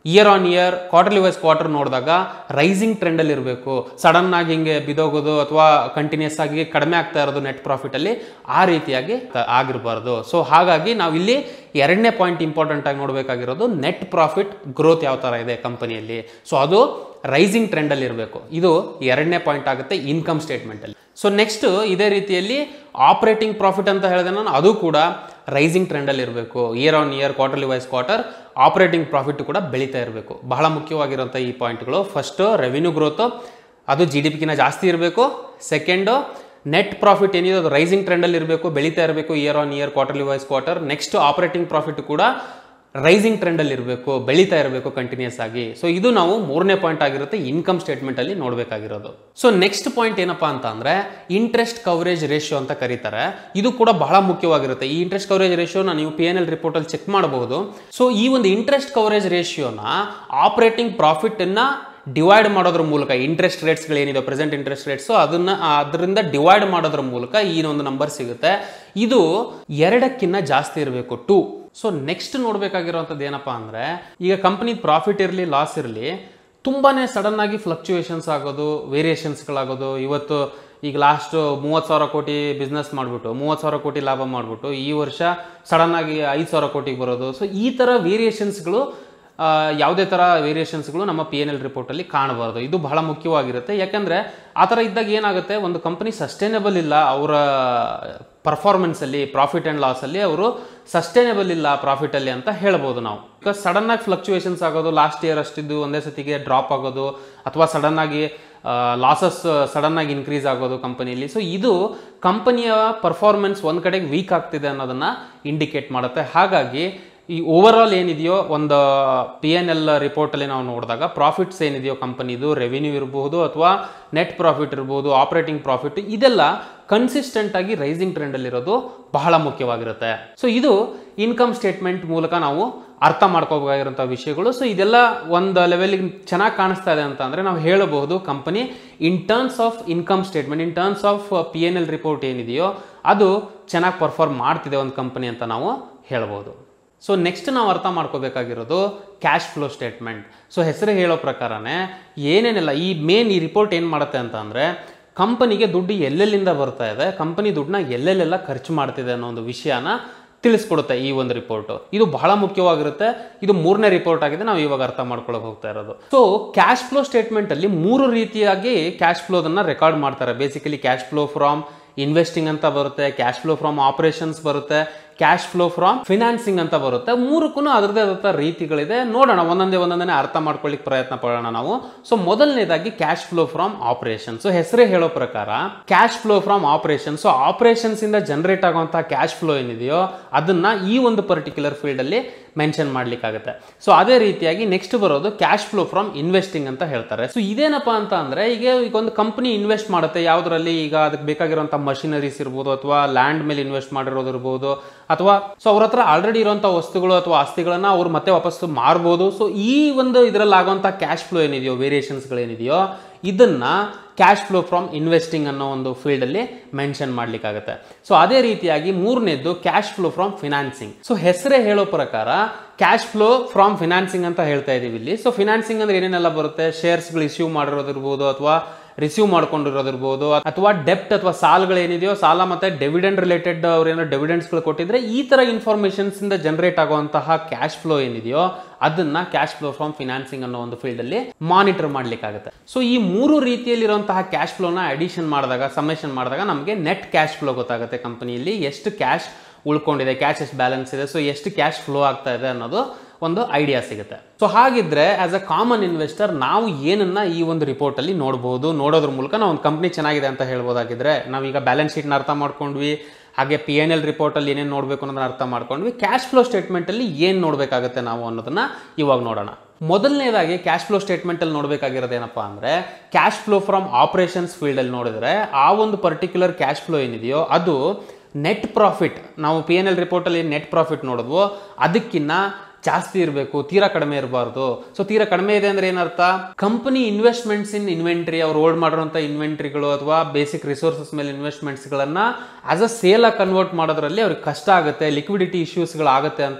S1: year on year quarterly wise quarter ನೋಡಿದಾಗ ರೈಸಿಂಗ್ ಟ್ರೆಂಡಲ್ಲಿ ಇರಬೇಕು ಸಡನ್ ಆಗಿ ಹಿಂಗೆ ಬಿದೋಗೋದು ಅಥವಾ ಕಂಟಿನ್ಯೂಸ್ ಆಗಿ ಕಡಿಮೆ ಆಗ್ತಾ ಇರೋದು ನೆಟ್ ಪ್ರಾಫಿಟಲ್ಲಿ ಆ ರೀತಿಯಾಗಿ ಕ- ಆಗಿರಬಾರ್ದು ಸೊ ಹಾಗಾಗಿ ನಾವು ಇಲ್ಲಿ ಎರಡನೇ ಪಾಯಿಂಟ್ ಇಂಪಾರ್ಟೆಂಟ್ ಆಗಿ ನೋಡಬೇಕಾಗಿರೋದು ನೆಟ್ ಪ್ರಾಫಿಟ್ ಗ್ರೋತ್ ಯಾವ ಥರ ಇದೆ ಕಂಪನಿಯಲ್ಲಿ ಸೊ ಅದು ರೈಸಿಂಗ್ ಟ್ರೆಂಡಲ್ಲಿ ಇರಬೇಕು ಇದು ಎರಡನೇ ಪಾಯಿಂಟ್ ಆಗುತ್ತೆ ಇನ್ಕಮ್ ಸ್ಟೇಟ್ಮೆಂಟಲ್ಲಿ ಸೊ ನೆಕ್ಸ್ಟ್ ಇದೇ ರೀತಿಯಲ್ಲಿ ಆಪರೇಟಿಂಗ್ ಪ್ರಾಫಿಟ್ ಅಂತ ಹೇಳಿದೆ ನಾನು ಅದು ಕೂಡ ರೈಸಿಂಗ್ ಟ್ರೆಂಡಲ್ಲಿ ಇರಬೇಕು year on year quarterly wise quarter operating profit ಕೂಡ ಬೆಳೀತಾ ಇರಬೇಕು ಬಹಳ ಮುಖ್ಯವಾಗಿರುವಂಥ ಈ ಪಾಯಿಂಟ್ಗಳು ಫಸ್ಟು ರೆವಿನ್ಯೂ ಗ್ರೋತು ಅದು ಜಿ ಡಿ ಪಿಗಿನ ಜಾಸ್ತಿ ಇರಬೇಕು ಸೆಕೆಂಡು ನೆಟ್ ಪ್ರಾಫಿಟ್ ಏನಿದೆ ಅದು ರೈಸಿಂಗ್ ಟ್ರೆಂಡಲ್ಲಿ ಇರಬೇಕು ಬೆಳೀತಾ ಇರಬೇಕು year on year quarterly wise quarter next operating profit ಕೂಡ ರೈಸಿಂಗ್ ಟ್ರೆಂಡಲ್ಲಿ ಇರಬೇಕು ಬೆಳೀತಾ ಇರಬೇಕು ಕಂಟಿನ್ಯೂಸ್ ಆಗಿ ಸೊ ಇದು ನಾವು ಮೂರನೇ ಪಾಯಿಂಟ್ ಆಗಿರುತ್ತೆ ಇನ್ಕಮ್ ಸ್ಟೇಟ್ಮೆಂಟಲ್ಲಿ ನೋಡಬೇಕಾಗಿರೋದು ಸೊ ನೆಕ್ಸ್ಟ್ ಪಾಯಿಂಟ್ ಏನಪ್ಪಾ ಅಂತ ಅಂದ್ರೆ ಇಂಟ್ರೆಸ್ಟ್ ಕವರೇಜ್ ರೇಷಿಯೋ ಅಂತ ಕರೀತಾರೆ ಇದು ಕೂಡ ಬಹಳ ಮುಖ್ಯವಾಗಿರುತ್ತೆ ಈ ಇಂಟ್ರೆಸ್ಟ್ ಕವರೇಜ್ ರೇಷಿಯೋನ ನೀವು ಪಿ ಎನ್ ಎಲ್ ರಿಪೋರ್ಟಲ್ಲಿ ಚೆಕ್ ಮಾಡಬಹುದು ಸೊ ಈ ಒಂದು ಇಂಟ್ರೆಸ್ಟ್ ಕವರೇಜ್ ರೇಷಿಯೋನ ಆಪರೇಟಿಂಗ್ ಪ್ರಾಫಿಟನ್ನು ಡಿವೈಡ್ ಮಾಡೋದ್ರ ಮೂಲಕ ಇಂಟ್ರೆಸ್ಟ್ ರೇಟ್ಸ್ಗಳು ಏನಿದೆ ಪ್ರೆಸೆಂಟ್ ಇಂಟ್ರೆಸ್ಟ್ ರೇಟ್ಸು ಅದನ್ನ ಅದರಿಂದ ಡಿವೈಡ್ ಮಾಡೋದ್ರ ಮೂಲಕ ಈ ಒಂದು ನಂಬರ್ ಸಿಗುತ್ತೆ ಇದು ಎರಡಕ್ಕಿಂತ ಜಾಸ್ತಿ ಇರಬೇಕು ಟು ಸೊ ನೆಕ್ಸ್ಟ್ ನೋಡಬೇಕಾಗಿರುವಂಥದ್ದು ಏನಪ್ಪಾ ಅಂದರೆ ಈಗ ಕಂಪನಿ ಪ್ರಾಫಿಟ್ ಇರಲಿ ಲಾಸ್ ಇರಲಿ ತುಂಬಾ ಸಡನ್ ಆಗಿ ಫ್ಲಕ್ಚುಯೇಷನ್ಸ್ ಆಗೋದು ವೇರಿಯೇಷನ್ಸ್ಗಳಾಗೋದು ಇವತ್ತು ಈಗ ಲಾಸ್ಟ್ ಮೂವತ್ತು ಸಾವಿರ ಕೋಟಿ ಬಿಸ್ನೆಸ್ ಮಾಡಿಬಿಟ್ಟು ಮೂವತ್ತು ಸಾವಿರ ಕೋಟಿ ಲಾಭ ಮಾಡಿಬಿಟ್ಟು ಈ ವರ್ಷ ಸಡನ್ ಆಗಿ ಐದು ಸಾವಿರ ಕೋಟಿಗೆ ಬರೋದು ಸೊ ಈ ಥರ ವೇರಿಯೇಷನ್ಸ್ಗಳು ಆ, ಯಾವುದೇ ಥರ ವೇರಿಯೇಷನ್ಸ್ಗಳು ನಮ್ಮ ಪಿ ಎನ್ ಎಲ್ ರಿಪೋರ್ಟಲ್ಲಿ ಕಾಣಬಾರ್ದು ಇದು ಬಹಳ ಮುಖ್ಯವಾಗಿರುತ್ತೆ ಯಾಕಂದರೆ ಆ ಥರ ಇದ್ದಾಗ ಏನಾಗುತ್ತೆ ಒಂದು ಕಂಪನಿ ಸಸ್ಟೈನಬಲ್ ಇಲ್ಲ ಅವರ ಪರ್ಫಾರ್ಮೆನ್ಸಲ್ಲಿ ಪ್ರಾಫಿಟ್ ಆ್ಯಂಡ್ ಲಾಸಲ್ಲಿ ಅವರು ಸಸ್ಟೈನಬಲ್ ಇಲ್ಲ ಪ್ರಾಫಿಟಲ್ಲಿ ಅಂತ ಹೇಳ್ಬೋದು ನಾವು ಬಿಕಾಸ್ ಸಡನ್ ಆಗಿ ಫ್ಲಕ್ಚುಯೇಷನ್ಸ್ ಆಗೋದು ಲಾಸ್ಟ್ ಇಯರ್ ಅಷ್ಟಿದ್ದು ಒಂದೇ ಸತಿಗೆ ಡ್ರಾಪ್ ಆಗೋದು ಅಥವಾ ಸಡನ್ ಆಗಿ ಲಾಸಸ್ ಸಡನ್ ಆಗಿ ಇನ್ಕ್ರೀಸ್ ಆಗೋದು ಕಂಪನಿಯಲ್ಲಿ ಸೊ ಇದು ಕಂಪನಿಯ ಪರ್ಫಾರ್ಮೆನ್ಸ್ ಒಂದು ಕಡೆಗೆ ವೀಕ್ ಆಗ್ತಿದೆ ಅನ್ನೋದನ್ನ ಇಂಡಿಕೇಟ್ ಮಾಡುತ್ತೆ ಹಾಗಾಗಿ ಈ ಓವರ್ ಆಲ್ ಏನಿದೆಯೋ ಒಂದು ಪಿ ಎನ್ ಎಲ್ ರಿಪೋರ್ಟಲ್ಲಿ ನಾವು ನೋಡಿದಾಗ ಪ್ರಾಫಿಟ್ಸ್ ಏನಿದೆಯೋ ಕಂಪನಿದು ರೆವಿನ್ಯೂ ಇರಬಹುದು ಅಥವಾ ನೆಟ್ ಪ್ರಾಫಿಟ್ ಇರ್ಬೋದು ಆಪರೇಟಿಂಗ್ ಪ್ರಾಫಿಟ್ ಇದೆಲ್ಲ ಕನ್ಸಿಸ್ಟೆಂಟ್ ಆಗಿ ರೈಸಿಂಗ್ ಟ್ರೆಂಡಲ್ಲಿರೋದು ಬಹಳ ಮುಖ್ಯವಾಗಿರುತ್ತೆ ಸೊ ಇದು ಇನ್ಕಮ್ ಸ್ಟೇಟ್ಮೆಂಟ್ ಮೂಲಕ ನಾವು ಅರ್ಥ ಮಾಡ್ಕೋಬೇಕಾಗಿರೋಂಥ ವಿಷಯಗಳು ಸೊ ಇದೆಲ್ಲ ಒಂದು ಲೆವೆಲ್ಗೆ ಚೆನ್ನಾಗಿ ಕಾಣಿಸ್ತಾ ಇದೆ ಅಂತ ಅಂದರೆ ನಾವು ಹೇಳಬಹುದು company in terms of income statement in terms of P and L report ಏನಿದೆಯೋ ಅದು ಚೆನ್ನಾಗಿ ಪರ್ಫಾರ್ಮ್ ಮಾಡ್ತಿದೆ ಒಂದು ಕಂಪನಿ ಅಂತ ನಾವು ಹೇಳ್ಬೋದು ಸೊ ನೆಕ್ಸ್ಟ್ ನಾವು ಅರ್ಥ ಮಾಡ್ಕೋಬೇಕಾಗಿರೋದು ಕ್ಯಾಶ್ ಫ್ಲೋ ಸ್ಟೇಟ್ಮೆಂಟ್ ಸೊ ಹೆಸರು ಹೇಳೋ ಪ್ರಕಾರನೇ ಏನೇನೆಲ್ಲ ಈ ಮೇನ್ ಈ ರಿಪೋರ್ಟ್ ಏನು ಮಾಡುತ್ತೆ ಅಂತ ಅಂದರೆ ಕಂಪನಿಗೆ ದುಡ್ಡು ಎಲ್ಲೆಲ್ಲಿಂದ ಬರ್ತಾ ಇದೆ ಕಂಪನಿ ದುಡ್ಡನ್ನ ಎಲ್ಲೆಲ್ಲೆಲ್ಲ ಖರ್ಚು ಮಾಡ್ತಿದೆ ಅನ್ನೋ ಒಂದು ವಿಷಯನ ತಿಳಿಸ್ಕೊಡುತ್ತೆ ಈ ಒಂದು ರಿಪೋರ್ಟ್ ಇದು ಬಹಳ ಮುಖ್ಯವಾಗಿರುತ್ತೆ ಇದು ಮೂರನೇ ರಿಪೋರ್ಟ್ ಆಗಿದೆ ನಾವು ಇವಾಗ ಅರ್ಥ ಮಾಡ್ಕೊಳಕ್ ಹೋಗ್ತಾ ಇರೋದು ಸೊ ಕ್ಯಾಶ್ ಫ್ಲೋ ಸ್ಟೇಟ್ಮೆಂಟ್ ಅಲ್ಲಿ ಮೂರು ರೀತಿಯಾಗಿ ಕ್ಯಾಶ್ ಫ್ಲೋದನ್ನ ರೆಕಾರ್ಡ್ ಮಾಡ್ತಾರೆ basically cash flow from investing ಅಂತ ಬರುತ್ತೆ ಕ್ಯಾಶ್ ಫ್ಲೋ ಫ್ರಾಮ್ ಆಪರೇಷನ್ಸ್ ಬರುತ್ತೆ ಕ್ಯಾಶ್ ಫ್ಲೋ ಫ್ರಾಮ್ ಫಿನಾನ್ಸಿಂಗ್ ಅಂತ ಬರುತ್ತೆ ಮೂರಕ್ಕೂ ಅದರದೇ ಆದಂಥ ರೀತಿಗಳಿದೆ ನೋಡೋಣ ಒಂದೊಂದೇ ಒಂದೊಂದೇ ಅರ್ಥ ಮಾಡ್ಕೊಳ್ಳಿಕ್ಕೆ ಪ್ರಯತ್ನ ಪಡೋಣ ನಾವು ಸೊ ಮೊದಲನೇದಾಗಿ cash flow from operation so ಹೆಸರೇ ಹೇಳೋ ಪ್ರಕಾರ cash flow from operation so operations ಇಂದ ಜನರೇಟ್ ಆಗುವಂತಹ ಕ್ಯಾಶ್ ಫ್ಲೋ ಏನಿದೆಯೋ ಅದನ್ನ ಈ ಒಂದು ಪರ್ಟಿಕ್ಯುಲರ್ ಫೀಲ್ಡ್ ಅಲ್ಲಿ ಮೆನ್ಷನ್ ಮಾಡ್ಲಿಕ್ಕಾಗುತ್ತೆ ಸೊ ಅದೇ ರೀತಿಯಾಗಿ ನೆಕ್ಸ್ಟ್ ಬರೋದು ಕ್ಯಾಶ್ ಫ್ಲೋ ಫ್ರಮ್ ಇನ್ವೆಸ್ಟಿಂಗ್ ಅಂತ ಹೇಳ್ತಾರೆ ಸೊ ಇದೇನಪ್ಪ ಅಂತ ಅಂದ್ರೆ ಈಗ ಈಗ ಒಂದು ಕಂಪನಿ ಇನ್ವೆಸ್ಟ್ ಮಾಡುತ್ತೆ ಯಾವ್ದ್ರಲ್ಲಿ ಈಗ ಅದಕ್ಕೆ ಬೇಕಾಗಿರುವಂತ ಮಷಿನರೀಸ್ ಇರ್ಬೋದು ಅಥವಾ ಲ್ಯಾಂಡ್ ಮೇಲೆ ಇನ್ವೆಸ್ಟ್ ಮಾಡಿರೋದು ಇರ್ಬೋದು ಅಥವಾ ಸೊ ಅವ್ರ ಹತ್ರ ಆಲ್ರೆಡಿ ಇರುವಂತ ವಸ್ತುಗಳು ಅಥವಾ ಆಸ್ತಿಗಳನ್ನ ಅವ್ರು ಮತ್ತೆ ವಾಪಸ್ ಮಾರ್ಬೋದು ಸೊ ಈ ಒಂದು ಇದರಲ್ಲಿ ಆಗುವಂತ ಕ್ಯಾಶ್ ಫ್ಲೋ ಏನಿದೆಯೋ ವೇರಿಯೇಷನ್ಸ್ಗಳು ಏನಿದೆಯೋ ಇದನ್ನ ಕ್ಯಾಶ್ ಫ್ಲೋ ಫ್ರಮ್ ಇನ್ವೆಸ್ಟಿಂಗ್ ಅನ್ನೋ ಒಂದು ಫೀಲ್ಡ್ ಅಲ್ಲಿ ಮೆನ್ಷನ್ ಮಾಡ್ಲಿಕ್ಕಾಗುತ್ತೆ ಸೊ ಅದೇ ರೀತಿಯಾಗಿ ಮೂರನೇದ್ದು cash flow from financing so ಹೆಸರೇ ಹೇಳೋ ಪ್ರಕಾರ ಕ್ಯಾಶ್ ಫ್ಲೋ ಫ್ರಾಮ್ ಫಿನಾನ್ಸಿಂಗ್ ಅಂತ ಹೇಳ್ತಾ ಇದೀವಿ ಇಲ್ಲಿ ಸೊ ಫಿನಾನ್ಸಿಂಗ್ ಅಂದ್ರೆ ಏನೇನೆಲ್ಲ ಬರುತ್ತೆ ಶೇರ್ಸ್ಗಳು ಇಶ್ಯೂ ಮಾಡಿರೋದಿರ್ಬೋದು ಅಥವಾ ರಿಸೀವ್ ಮಾಡ್ಕೊಂಡಿರೋದಿರ್ಬೋದು ಅಥವಾ ಡೆಪ್ಟ್ ಅಥವಾ ಸಾಲಗಳು ಏನಿದೆಯೋ ಸಾಲ ಮತ್ತೆ ಡೆವಿಡೆಂಡ್ ರಿಲೇಟೆಡ್ ಅವ್ರು ಏನೋ ಡೆವಿಡೆಂಡ್ಸ್ಗಳು ಕೊಟ್ಟಿದ್ರೆ ಈ ತರ ಇನ್ಫಾರ್ಮೇಶನ್ಸ್ ಇಂದ ಜನರೇಟ್ ಆಗುವಂತಹ ಕ್ಯಾಶ್ ಫ್ಲೋ ಏನಿದೆಯೋ ಅದನ್ನ ಕ್ಯಾಶ್ ಫ್ಲೋ ಫ್ರಮ್ ಫಿನಾನ್ಸಿಂಗ್ ಅನ್ನೋ ಒಂದು ಫೀಲ್ಡ್ ಅಲ್ಲಿ ಮಾನಿಟರ್ ಮಾಡ್ಲಿಕ್ಕಾಗುತ್ತೆ ಸೊ ಈ ಮೂರು ರೀತಿಯಲ್ಲಿರುವಂತಹ ಕ್ಯಾಶ್ ಫ್ಲೋನ ಅಡಿಷನ್ ಮಾಡಿದಾಗ ಸಮೇಷನ್ ಮಾಡಿದಾಗ ನಮಗೆ ನೆಟ್ ಕ್ಯಾಶ್ ಫ್ಲೋ ಗೊತ್ತಾಗುತ್ತೆ ಕಂಪನಿಯಲ್ಲಿ ಎಷ್ಟು ಕ್ಯಾಶ್ ಉಳ್ಕೊಂಡಿದೆ ಕ್ಯಾಶ್ ಎಷ್ಟು ಬ್ಯಾಲೆನ್ಸ್ ಇದೆ ಸೊ ಎಷ್ಟು ಕ್ಯಾಶ್ ಫ್ಲೋ ಆಗ್ತಾ ಇದೆ ಅನ್ನೋದು ಒಂದು ಐಡಿಯಾ ಸಿಗುತ್ತೆ ಸೊ ಹಾಗಿದ್ರೆ ಆಸ್ ಅ ಕಾಮನ್ ಇನ್ವೆಸ್ಟರ್ ನಾವು ಏನನ್ನ ಈ ಒಂದು ರಿಪೋರ್ಟ್ ಅಲ್ಲಿ ನೋಡಬಹುದು ನೋಡೋದ್ರ ಮೂಲಕ ನಾವು ಒಂದು ಕಂಪ್ನಿ ಚೆನ್ನಾಗಿದೆ ಅಂತ ಹೇಳ್ಬೋದಾಗಿದ್ರೆ ನಾವೀಗ ಬ್ಯಾಲೆನ್ಸ್ ಶೀಟ್ನ ಅರ್ಥ ಮಾಡ್ಕೊಂಡ್ವಿ ಹಾಗೆ ಪಿ ಎನ್ ಎಲ್ ರಿಪೋರ್ಟಲ್ಲಿ ಏನೇನು ನೋಡಬೇಕು ಅನ್ನೋದನ್ನ ಅರ್ಥ ಮಾಡ್ಕೊಂಡ್ವಿ ಕ್ಯಾಶ್ ಫ್ಲೋ ಸ್ಟೇಟ್ಮೆಂಟಲ್ಲಿ ಏನು ನೋಡಬೇಕಾಗುತ್ತೆ ನಾವು ಅನ್ನೋದನ್ನ ಇವಾಗ ನೋಡೋಣ ಮೊದಲನೇದಾಗಿ ಕ್ಯಾಶ್ ಫ್ಲೋ ಸ್ಟೇಟ್ಮೆಂಟಲ್ಲಿ ನೋಡಬೇಕಾಗಿರೋದು ಏನಪ್ಪಾ ಅಂದರೆ ಕ್ಯಾಶ್ ಫ್ಲೋ ಫ್ರಮ್ ಆಪರೇಷನ್ಸ್ ಫೀಲ್ಡಲ್ಲಿ ನೋಡಿದ್ರೆ ಆ ಒಂದು ಪರ್ಟಿಕ್ಯುಲರ್ ಕ್ಯಾಶ್ ಫ್ಲೋ ಏನಿದೆಯೋ ಅದು ನೆಟ್ ಪ್ರಾಫಿಟ್ ನಾವು ಪಿ ಎನ್ ಎಲ್ ರಿಪೋರ್ಟಲ್ಲಿ ನೆಟ್ ಪ್ರಾಫಿಟ್ ನೋಡಿದ್ವೋ ಅದಕ್ಕಿಂತ ಜಾಸ್ತಿ ಇರಬೇಕು ತೀರಾ ಕಡಿಮೆ ಇರಬಾರ್ದು ಸೊ ತೀರಾ ಕಡಿಮೆ ಇದೆ ಅಂದ್ರೆ ಏನರ್ಥ ಕಂಪನಿ ಇನ್ವೆಸ್ಟ್ಮೆಂಟ್ಸ್ ಇನ್ ಇನ್ವೆಂಟ್ರಿ ಅವ್ರು ಓಲ್ಡ್ ಮಾಡಿರುವಂಥ ಇನ್ವೆಂಟ್ರಿಗಳು ಅಥವಾ ಬೇಸಿಕ್ ರಿಸೋರ್ಸಸ್ ಮೇಲೆ ಇನ್ವೆಸ್ಟ್ಮೆಂಟ್ಸ್ಗಳನ್ನ ಆಸ್ ಅ ಸೇಲ್ ಕನ್ವರ್ಟ್ ಮಾಡೋದ್ರಲ್ಲಿ ಅವ್ರಿಗೆ ಕಷ್ಟ ಆಗುತ್ತೆ ಲಿಕ್ವಿಡಿಟಿ ಇಶ್ಯೂಸ್ಗಳಾಗುತ್ತೆ ಅಂತ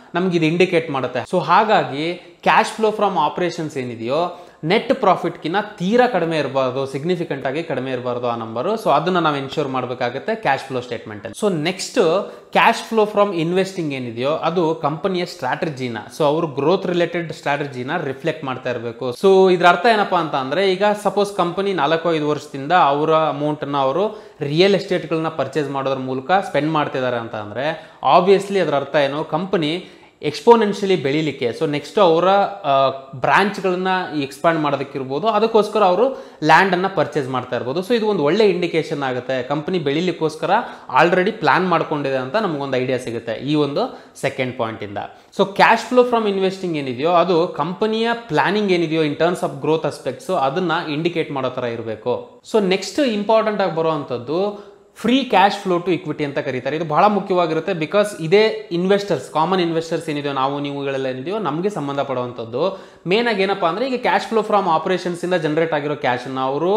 S1: ನಮ್ಗೆ ಇದು ಇಂಡಿಕೇಟ್ ಮಾಡುತ್ತೆ ಸೊ ಹಾಗಾಗಿ ಕ್ಯಾಶ್ ಫ್ಲೋ ಫ್ರಮ್ ಆಪರೇಷನ್ಸ್ ಏನಿದೆಯೋ ನೆಟ್ ಪ್ರಾಫಿಟ್ಕಿನ್ನ ತೀರಾ ಕಡಿಮೆ ಇರಬಾರ್ದು ಸಿಗ್ನಿಫಿಕೆಂಟ್ ಆಗಿ ಕಡಿಮೆ ಇರಬಾರ್ದು ಆ ನಂಬರು ಸೊ ಅದನ್ನ ನಾವು ಎನ್ಶೋರ್ ಮಾಡಬೇಕಾಗುತ್ತೆ ಕ್ಯಾಶ್ ಫ್ಲೋ ಸ್ಟೇಟ್ಮೆಂಟ್ ಅಲ್ಲಿ so next cash flow from investing ಏನಿದೆಯೋ ಅದು ಕಂಪನಿಯ ಸ್ಟ್ರಾಟಜಿನ ಸೊ ಅವರು ಗ್ರೋತ್ ರಿಲೇಟೆಡ್ ಸ್ಟ್ರಾಟಜಿನ ರಿಫ್ಲೆಕ್ಟ್ ಮಾಡ್ತಾ ಇರಬೇಕು ಸೊ ಇದ್ರ ಅರ್ಥ ಏನಪ್ಪಾ ಅಂತ ಅಂದ್ರೆ ಈಗ ಸಪೋಸ್ ಕಂಪನಿ ನಾಲ್ಕು ಐದು ವರ್ಷದಿಂದ ಅವರ ಅಮೌಂಟನ್ನು ಅವರು ರಿಯಲ್ ಎಸ್ಟೇಟ್ಗಳನ್ನ ಪರ್ಚೇಸ್ ಮಾಡೋದ್ರ ಮೂಲಕ ಸ್ಪೆಂಡ್ ಮಾಡ್ತಿದ್ದಾರೆ ಅಂತ ಅಂದ್ರೆ ಆಬ್ವಿಯಸ್ಲಿ ಅದರ ಅರ್ಥ ಏನು ಕಂಪನಿ ಎಕ್ಸ್ಪೋನೆನ್ಷಿಯಲಿ ಬೆಳಿಲಿಕ್ಕೆ ಸೊ ನೆಕ್ಸ್ಟ್ ಅವರ ಬ್ರಾಂಚ್ಗಳನ್ನ ಎಕ್ಸ್ಪಾಂಡ್ ಮಾಡೋದಕ್ಕಿರ್ಬೋದು ಅದಕ್ಕೋಸ್ಕರ ಅವರು ಲ್ಯಾಂಡನ್ನು ಪರ್ಚೇಸ್ ಮಾಡ್ತಾ ಇರ್ಬೋದು ಸೊ ಇದು ಒಂದು ಒಳ್ಳೆ ಇಂಡಿಕೇಶನ್ ಆಗುತ್ತೆ ಕಂಪನಿ ಬೆಳಿಲಿಕ್ಕೋಸ್ಕರ ಆಲ್ರೆಡಿ ಪ್ಲಾನ್ ಮಾಡ್ಕೊಂಡಿದೆ ಅಂತ ನಮಗೊಂದು ಐಡಿಯಾ ಸಿಗುತ್ತೆ ಈ ಒಂದು ಸೆಕೆಂಡ್ ಪಾಯಿಂಟಿಂದ so cash flow from investing ಏನಿದೆಯೋ ಅದು ಕಂಪನಿಯ ಪ್ಲಾನಿಂಗ್ ಏನಿದೆಯೋ in terms of growth aspects ಅದನ್ನ ಇಂಡಿಕೇಟ್ ಮಾಡೋ ಥರ ಇರಬೇಕು ಸೊ ನೆಕ್ಸ್ಟ್ ಇಂಪಾರ್ಟೆಂಟ್ ಆಗಿ ಬರುವಂಥದ್ದು free cash flow to equity ಅಂತ ಕರೀತಾರೆ ಇದು ಬಹಳ ಮುಖ್ಯವಾಗಿರುತ್ತೆ ಬಿಕಾಸ್ ಇದೇ ಇನ್ವೆಸ್ಟರ್ಸ್ ಕಾಮನ್ ಇನ್ವೆಸ್ಟರ್ಸ್ ಏನಿದೆಯೋ ನಾವು ನೀವುಗಳೆಲ್ಲ ಏನಿದೆಯೋ ನಮಗೆ ಸಂಬಂಧಪಡುವಂಥದ್ದು ಮೇನ್ ಆಗಿ ಏನಪ್ಪಾ ಅಂದ್ರೆ ಈಗ ಕ್ಯಾಶ್ ಫ್ಲೋ ಫ್ರಮ್ ಆಪರೇಷನ್ಸ್ ಇಂದ ಜನರೇಟ್ ಆಗಿರೋ ಕ್ಯಾಶನ್ನ ಅವರು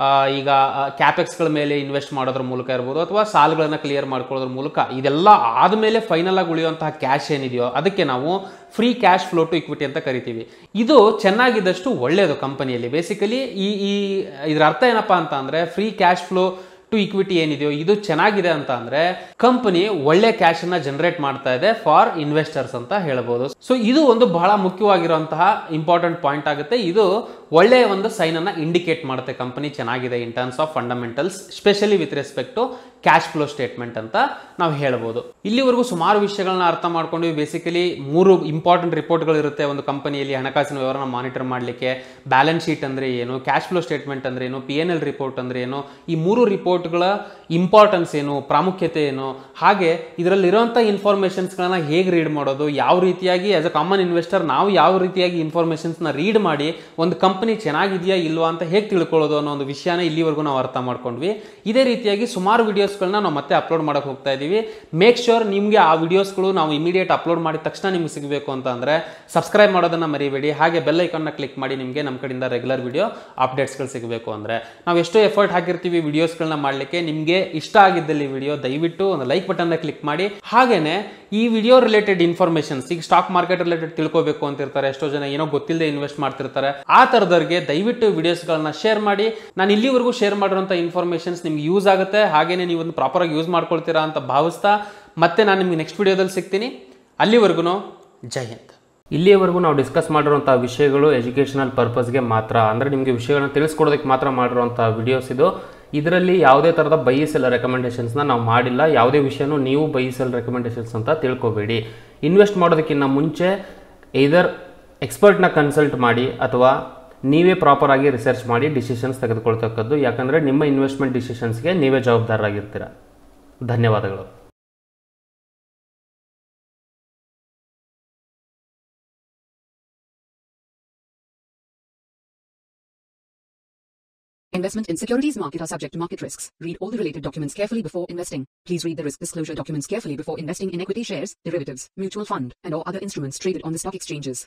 S1: ಈಗ ಕ್ಯಾಪೆಕ್ಸ್ಗಳ ಮೇಲೆ ಇನ್ವೆಸ್ಟ್ ಮಾಡೋದ್ರ ಮೂಲಕ ಇರ್ಬೋದು ಅಥವಾ ಸಾಲಗಳನ್ನ ಕ್ಲಿಯರ್ ಮಾಡ್ಕೊಳ್ಳೋದ್ರ ಮೂಲಕ ಇದೆಲ್ಲ ಆದಮೇಲೆ ಫೈನಲ್ ಆಗಿ ಉಳಿಯುವಂತಹ ಕ್ಯಾಶ್ ಏನಿದೆಯೋ ಅದಕ್ಕೆ ನಾವು free cash flow to equity ಅಂತ ಕರಿತೀವಿ ಇದು ಚೆನ್ನಾಗಿದ್ದಷ್ಟು ಒಳ್ಳೆಯದು ಕಂಪನಿಯಲ್ಲಿ ಬೇಸಿಕಲಿ ಈ ಈ ಇದರ ಅರ್ಥ ಏನಪ್ಪಾ ಅಂತ ಅಂದ್ರೆ free cash flow to equity ಏನಿದೆಯೋ ಇದು ಚೆನ್ನಾಗಿದೆ ಅಂತ ಅಂದ್ರೆ ಕಂಪನಿ ಒಳ್ಳೆ ಕ್ಯಾಶ್ ಅನ್ನ ಜನರೇಟ್ ಮಾಡ್ತಾ ಇದೆ ಫಾರ್ ಇನ್ವೆಸ್ಟರ್ಸ್ ಅಂತ ಹೇಳ್ಬೋದು ಸೊ ಇದು ಒಂದು ಬಹಳ ಮುಖ್ಯವಾಗಿರುವಂತಹ ಇಂಪಾರ್ಟೆಂಟ್ ಪಾಯಿಂಟ್ ಆಗುತ್ತೆ ಇದು ಒಳ್ಳೆಯ ಒಂದು ಸೈನ್ ಅನ್ನ ಇಂಡಿಕೇಟ್ ಮಾಡುತ್ತೆ ಕಂಪನಿ ಚೆನ್ನಾಗಿದೆ in terms of fundamentals specially with respect to cash flow statement ಅಂತ ನಾವು ಹೇಳ್ಬೋದು ಇಲ್ಲಿವರೆಗೂ ಸುಮಾರು ವಿಷಯಗಳನ್ನ ಅರ್ಥ ಮಾಡ್ಕೊಂಡ್ವಿ ಬೇಸಿಕಲಿ ಮೂರು ಇಂಪಾರ್ಟೆಂಟ್ ರಿಪೋರ್ಟ್ಗಳು ಇರುತ್ತೆ ಒಂದು ಕಂಪನಿಯಲ್ಲಿ ಹಣಕಾಸಿನ ವ್ಯವಹಾರನ ಮಾನಿಟರ್ ಮಾಡಲಿಕ್ಕೆ ಬ್ಯಾಲೆನ್ಸ್ ಶೀಟ್ ಅಂದ್ರೆ ಏನು ಕ್ಯಾಶ್ ಫ್ಲೋ ಸ್ಟೇಟ್ಮೆಂಟ್ ಅಂದ್ರೆ ಏನು ಪಿ ಎನ್ ಎಲ್ ರಿಪೋರ್ಟ್ ಅಂದ್ರೆ ಏನು ಈ ಮೂರು ರಿಪೋರ್ಟ್ಗಳ ಇಂಪಾರ್ಟೆನ್ಸ್ ಏನು ಪ್ರಾಮುಖ್ಯತೆ ಏನು ಹಾಗೆ ಇದರಲ್ಲಿರುವಂಥ ಇನ್ಫಾರ್ಮೇಷನ್ಸ್ಗಳನ್ನ ಹೇಗೆ ರೀಡ್ ಮಾಡೋದು ಯಾವ ರೀತಿಯಾಗಿ ಆಸ್ ಅ ಕಾಮನ್ ಇನ್ವೆಸ್ಟರ್ ನಾವು ಯಾವ ರೀತಿಯಾಗಿ ಇನ್ಫಾರ್ಮೇಷನ್ಸ್ನ ರೀಡ್ ಮಾಡಿ ಒಂದು ಕಂಪನಿ ಚೆನ್ನಾಗಿದೆಯಾ ಇಲ್ವಾ ಅಂತ ಹೇಗೆ ತಿಳ್ಕೊಳ್ಳೋದು ಅನ್ನೋ ಒಂದು ವಿಷಯನ ಇಲ್ಲಿವರೆಗೂ ನಾವು ಅರ್ಥ ಮಾಡ್ಕೊಂಡ್ವಿ ಇದೇ ರೀತಿಯಾಗಿ ಸುಮಾರು ವಿಡಿಯೋಸ್ಗಳನ್ನ ನಾವು ಮತ್ತೆ ಅಪ್ಲೋಡ್ ಮಾಡಕ್ಕೆ ಹೋಗ್ತಾ ಇದ್ದೀವಿ ಮೇಕ್ ಶ್ಯೂರ್ ನಿಮಗೆ ಆ ವಿಡಿಯೋಸ್ಗಳು ನಾವು ಇಮಿಡಿಯೇಟ್ ಅಪ್ಲೋಡ್ ಮಾಡಿದ ತಕ್ಷಣ ನಿಮ್ಗೆ ಸಿಗಬೇಕು ಅಂತ ಅಂದರೆ ಸಬ್ಸ್ಕ್ರೈಬ್ ಮಾಡೋದನ್ನ ಮರಿಬೇಡಿ ಹಾಗೆ ಬೆಲ್ ಐಕನ್ನ ಕ್ಲಿಕ್ ಮಾಡಿ ನಿಮಗೆ ನಮ್ಮ ಕಡೆಯಿಂದ ರೆಗ್ಯುಲರ್ ವಿಡಿಯೋ ಅಪ್ಡೇಟ್ಸ್ಗಳು ಸಿಗಬೇಕು ಅಂದರೆ ನಾವು ಎಷ್ಟೋ ಎಫರ್ಟ್ ಹಾಕಿರ್ತೀವಿ ವಿಡಿಯೋಸ್ಗಳನ್ನ ಮಾಡಲಿಕ್ಕೆ ನಿಮಗೆ ಇಷ್ಟ ಆಗಿದ್ದಲ್ಲಿ ವಿಡಿಯೋ ದಯವಿಟ್ಟು ಒಂದು ಲೈಕ್ ಬಟನ್ನ ಕ್ಲಿಕ್ ಮಾಡಿ ಹಾಗೇನೆ ಈ ವಿಡಿಯೋ ರಿಲೇಟೆಡ್ ಇನ್ಫಾರ್ಮೇಷನ್ಸ್ ಈಗ ಸ್ಟಾಕ್ ಮಾರ್ಕೆಟ್ ರಿಲೇಟೆಡ್ ತಿಳ್ಕೋಬೇಕು ಅಂತಿರ್ತಾರೆ ಎಷ್ಟೋ ಜನ ಏನೋ ಗೊತ್ತಿಲ್ಲದೆ ಇನ್ವೆಸ್ಟ್ ಮಾಡ್ತಿರ್ತಾರೆ ಆ ಥರದವ್ರಿಗೆ ದಯವಿಟ್ಟು ವಿಡಿಯೋಸ್ಗಳನ್ನ ಶೇರ್ ಮಾಡಿ ನಾನು ಇಲ್ಲಿವರೆಗೂ ಶೇರ್ ಮಾಡಿರೋಂಥ ಇನ್ಫಾರ್ಮೇಷನ್ಸ್ ನಿಮ್ಗೆ ಯೂಸ್ ಆಗುತ್ತೆ ಹಾಗೇನೆ ನೀವು ಒಂದು ಪ್ರಾಪರಾಗಿ ಯೂಸ್ ಮಾಡ್ಕೊಳ್ತೀರಾ ಅಂತ ಭಾವಿಸ್ತಾ ಮತ್ತೆ ನಾನು ನಿಮ್ಗೆ ನೆಕ್ಸ್ಟ್ ವಿಡಿಯೋದಲ್ಲಿ ಸಿಗ್ತೀನಿ ಅಲ್ಲಿವರೆಗೂ ಜೈ ಹಿಂದ್ ಇಲ್ಲಿಯವರೆಗೂ ನಾವು ಡಿಸ್ಕಸ್ ಮಾಡಿರುವಂಥ ವಿಷಯಗಳು ಎಜುಕೇಷನಲ್ ಪರ್ಪಸ್ಗೆ ಮಾತ್ರ ಅಂದರೆ ನಿಮಗೆ ವಿಷಯಗಳನ್ನ ತಿಳಿಸ್ಕೊಡೋದಕ್ಕೆ ಮಾತ್ರ ಮಾಡಿರುವಂಥ ವಿಡಿಯೋಸ್ ಇದು ಇದರಲ್ಲಿ ಯಾವುದೇ ಥರದ ಬೈಸೆಲ್ ರೆಕಮೆಂಡೇಷನ್ಸ್ನ ನಾವು ಮಾಡಿಲ್ಲ ಯಾವುದೇ ವಿಷಯನೂ ನೀವು ಬೈಸೆಲ್ ರೆಕಮೆಂಡೇಷನ್ಸ್ ಅಂತ ತಿಳ್ಕೊಬೇಡಿ ಇನ್ವೆಸ್ಟ್ ಮಾಡೋದಕ್ಕಿಂತ ಮುಂಚೆ ಇದರ್ ಎಕ್ಸ್ಪರ್ಟ್ನ ಕನ್ಸಲ್ಟ್ ಮಾಡಿ ಅಥವಾ ನೀವೇ ಪ್ರಾಪರ್ ಆಗಿ ರಿಸರ್ಚ್ ಮಾಡಿ ಡಿಸಿಷನ್ಸ್ ತೆಗೆದುಕೊಳ್ತಕ್ಕದ್ದು ಯಾಕಂದರೆ ನಿಮ್ಮ ಇನ್ವೆಸ್ಟ್ಮೆಂಟ್ ಡಿಸಿಷನ್ಸ್ಗೆ ನೀವೇ ಜವಾಬ್ದಾರರಾಗಿರ್ತೀರ ಧನ್ಯವಾದಗಳು
S2: Investment in securities market are subject to market risks. Read all the related documents carefully before investing. Please read the risk disclosure documents carefully before investing in equity shares, derivatives, mutual fund, and or other instruments traded on the stock exchanges.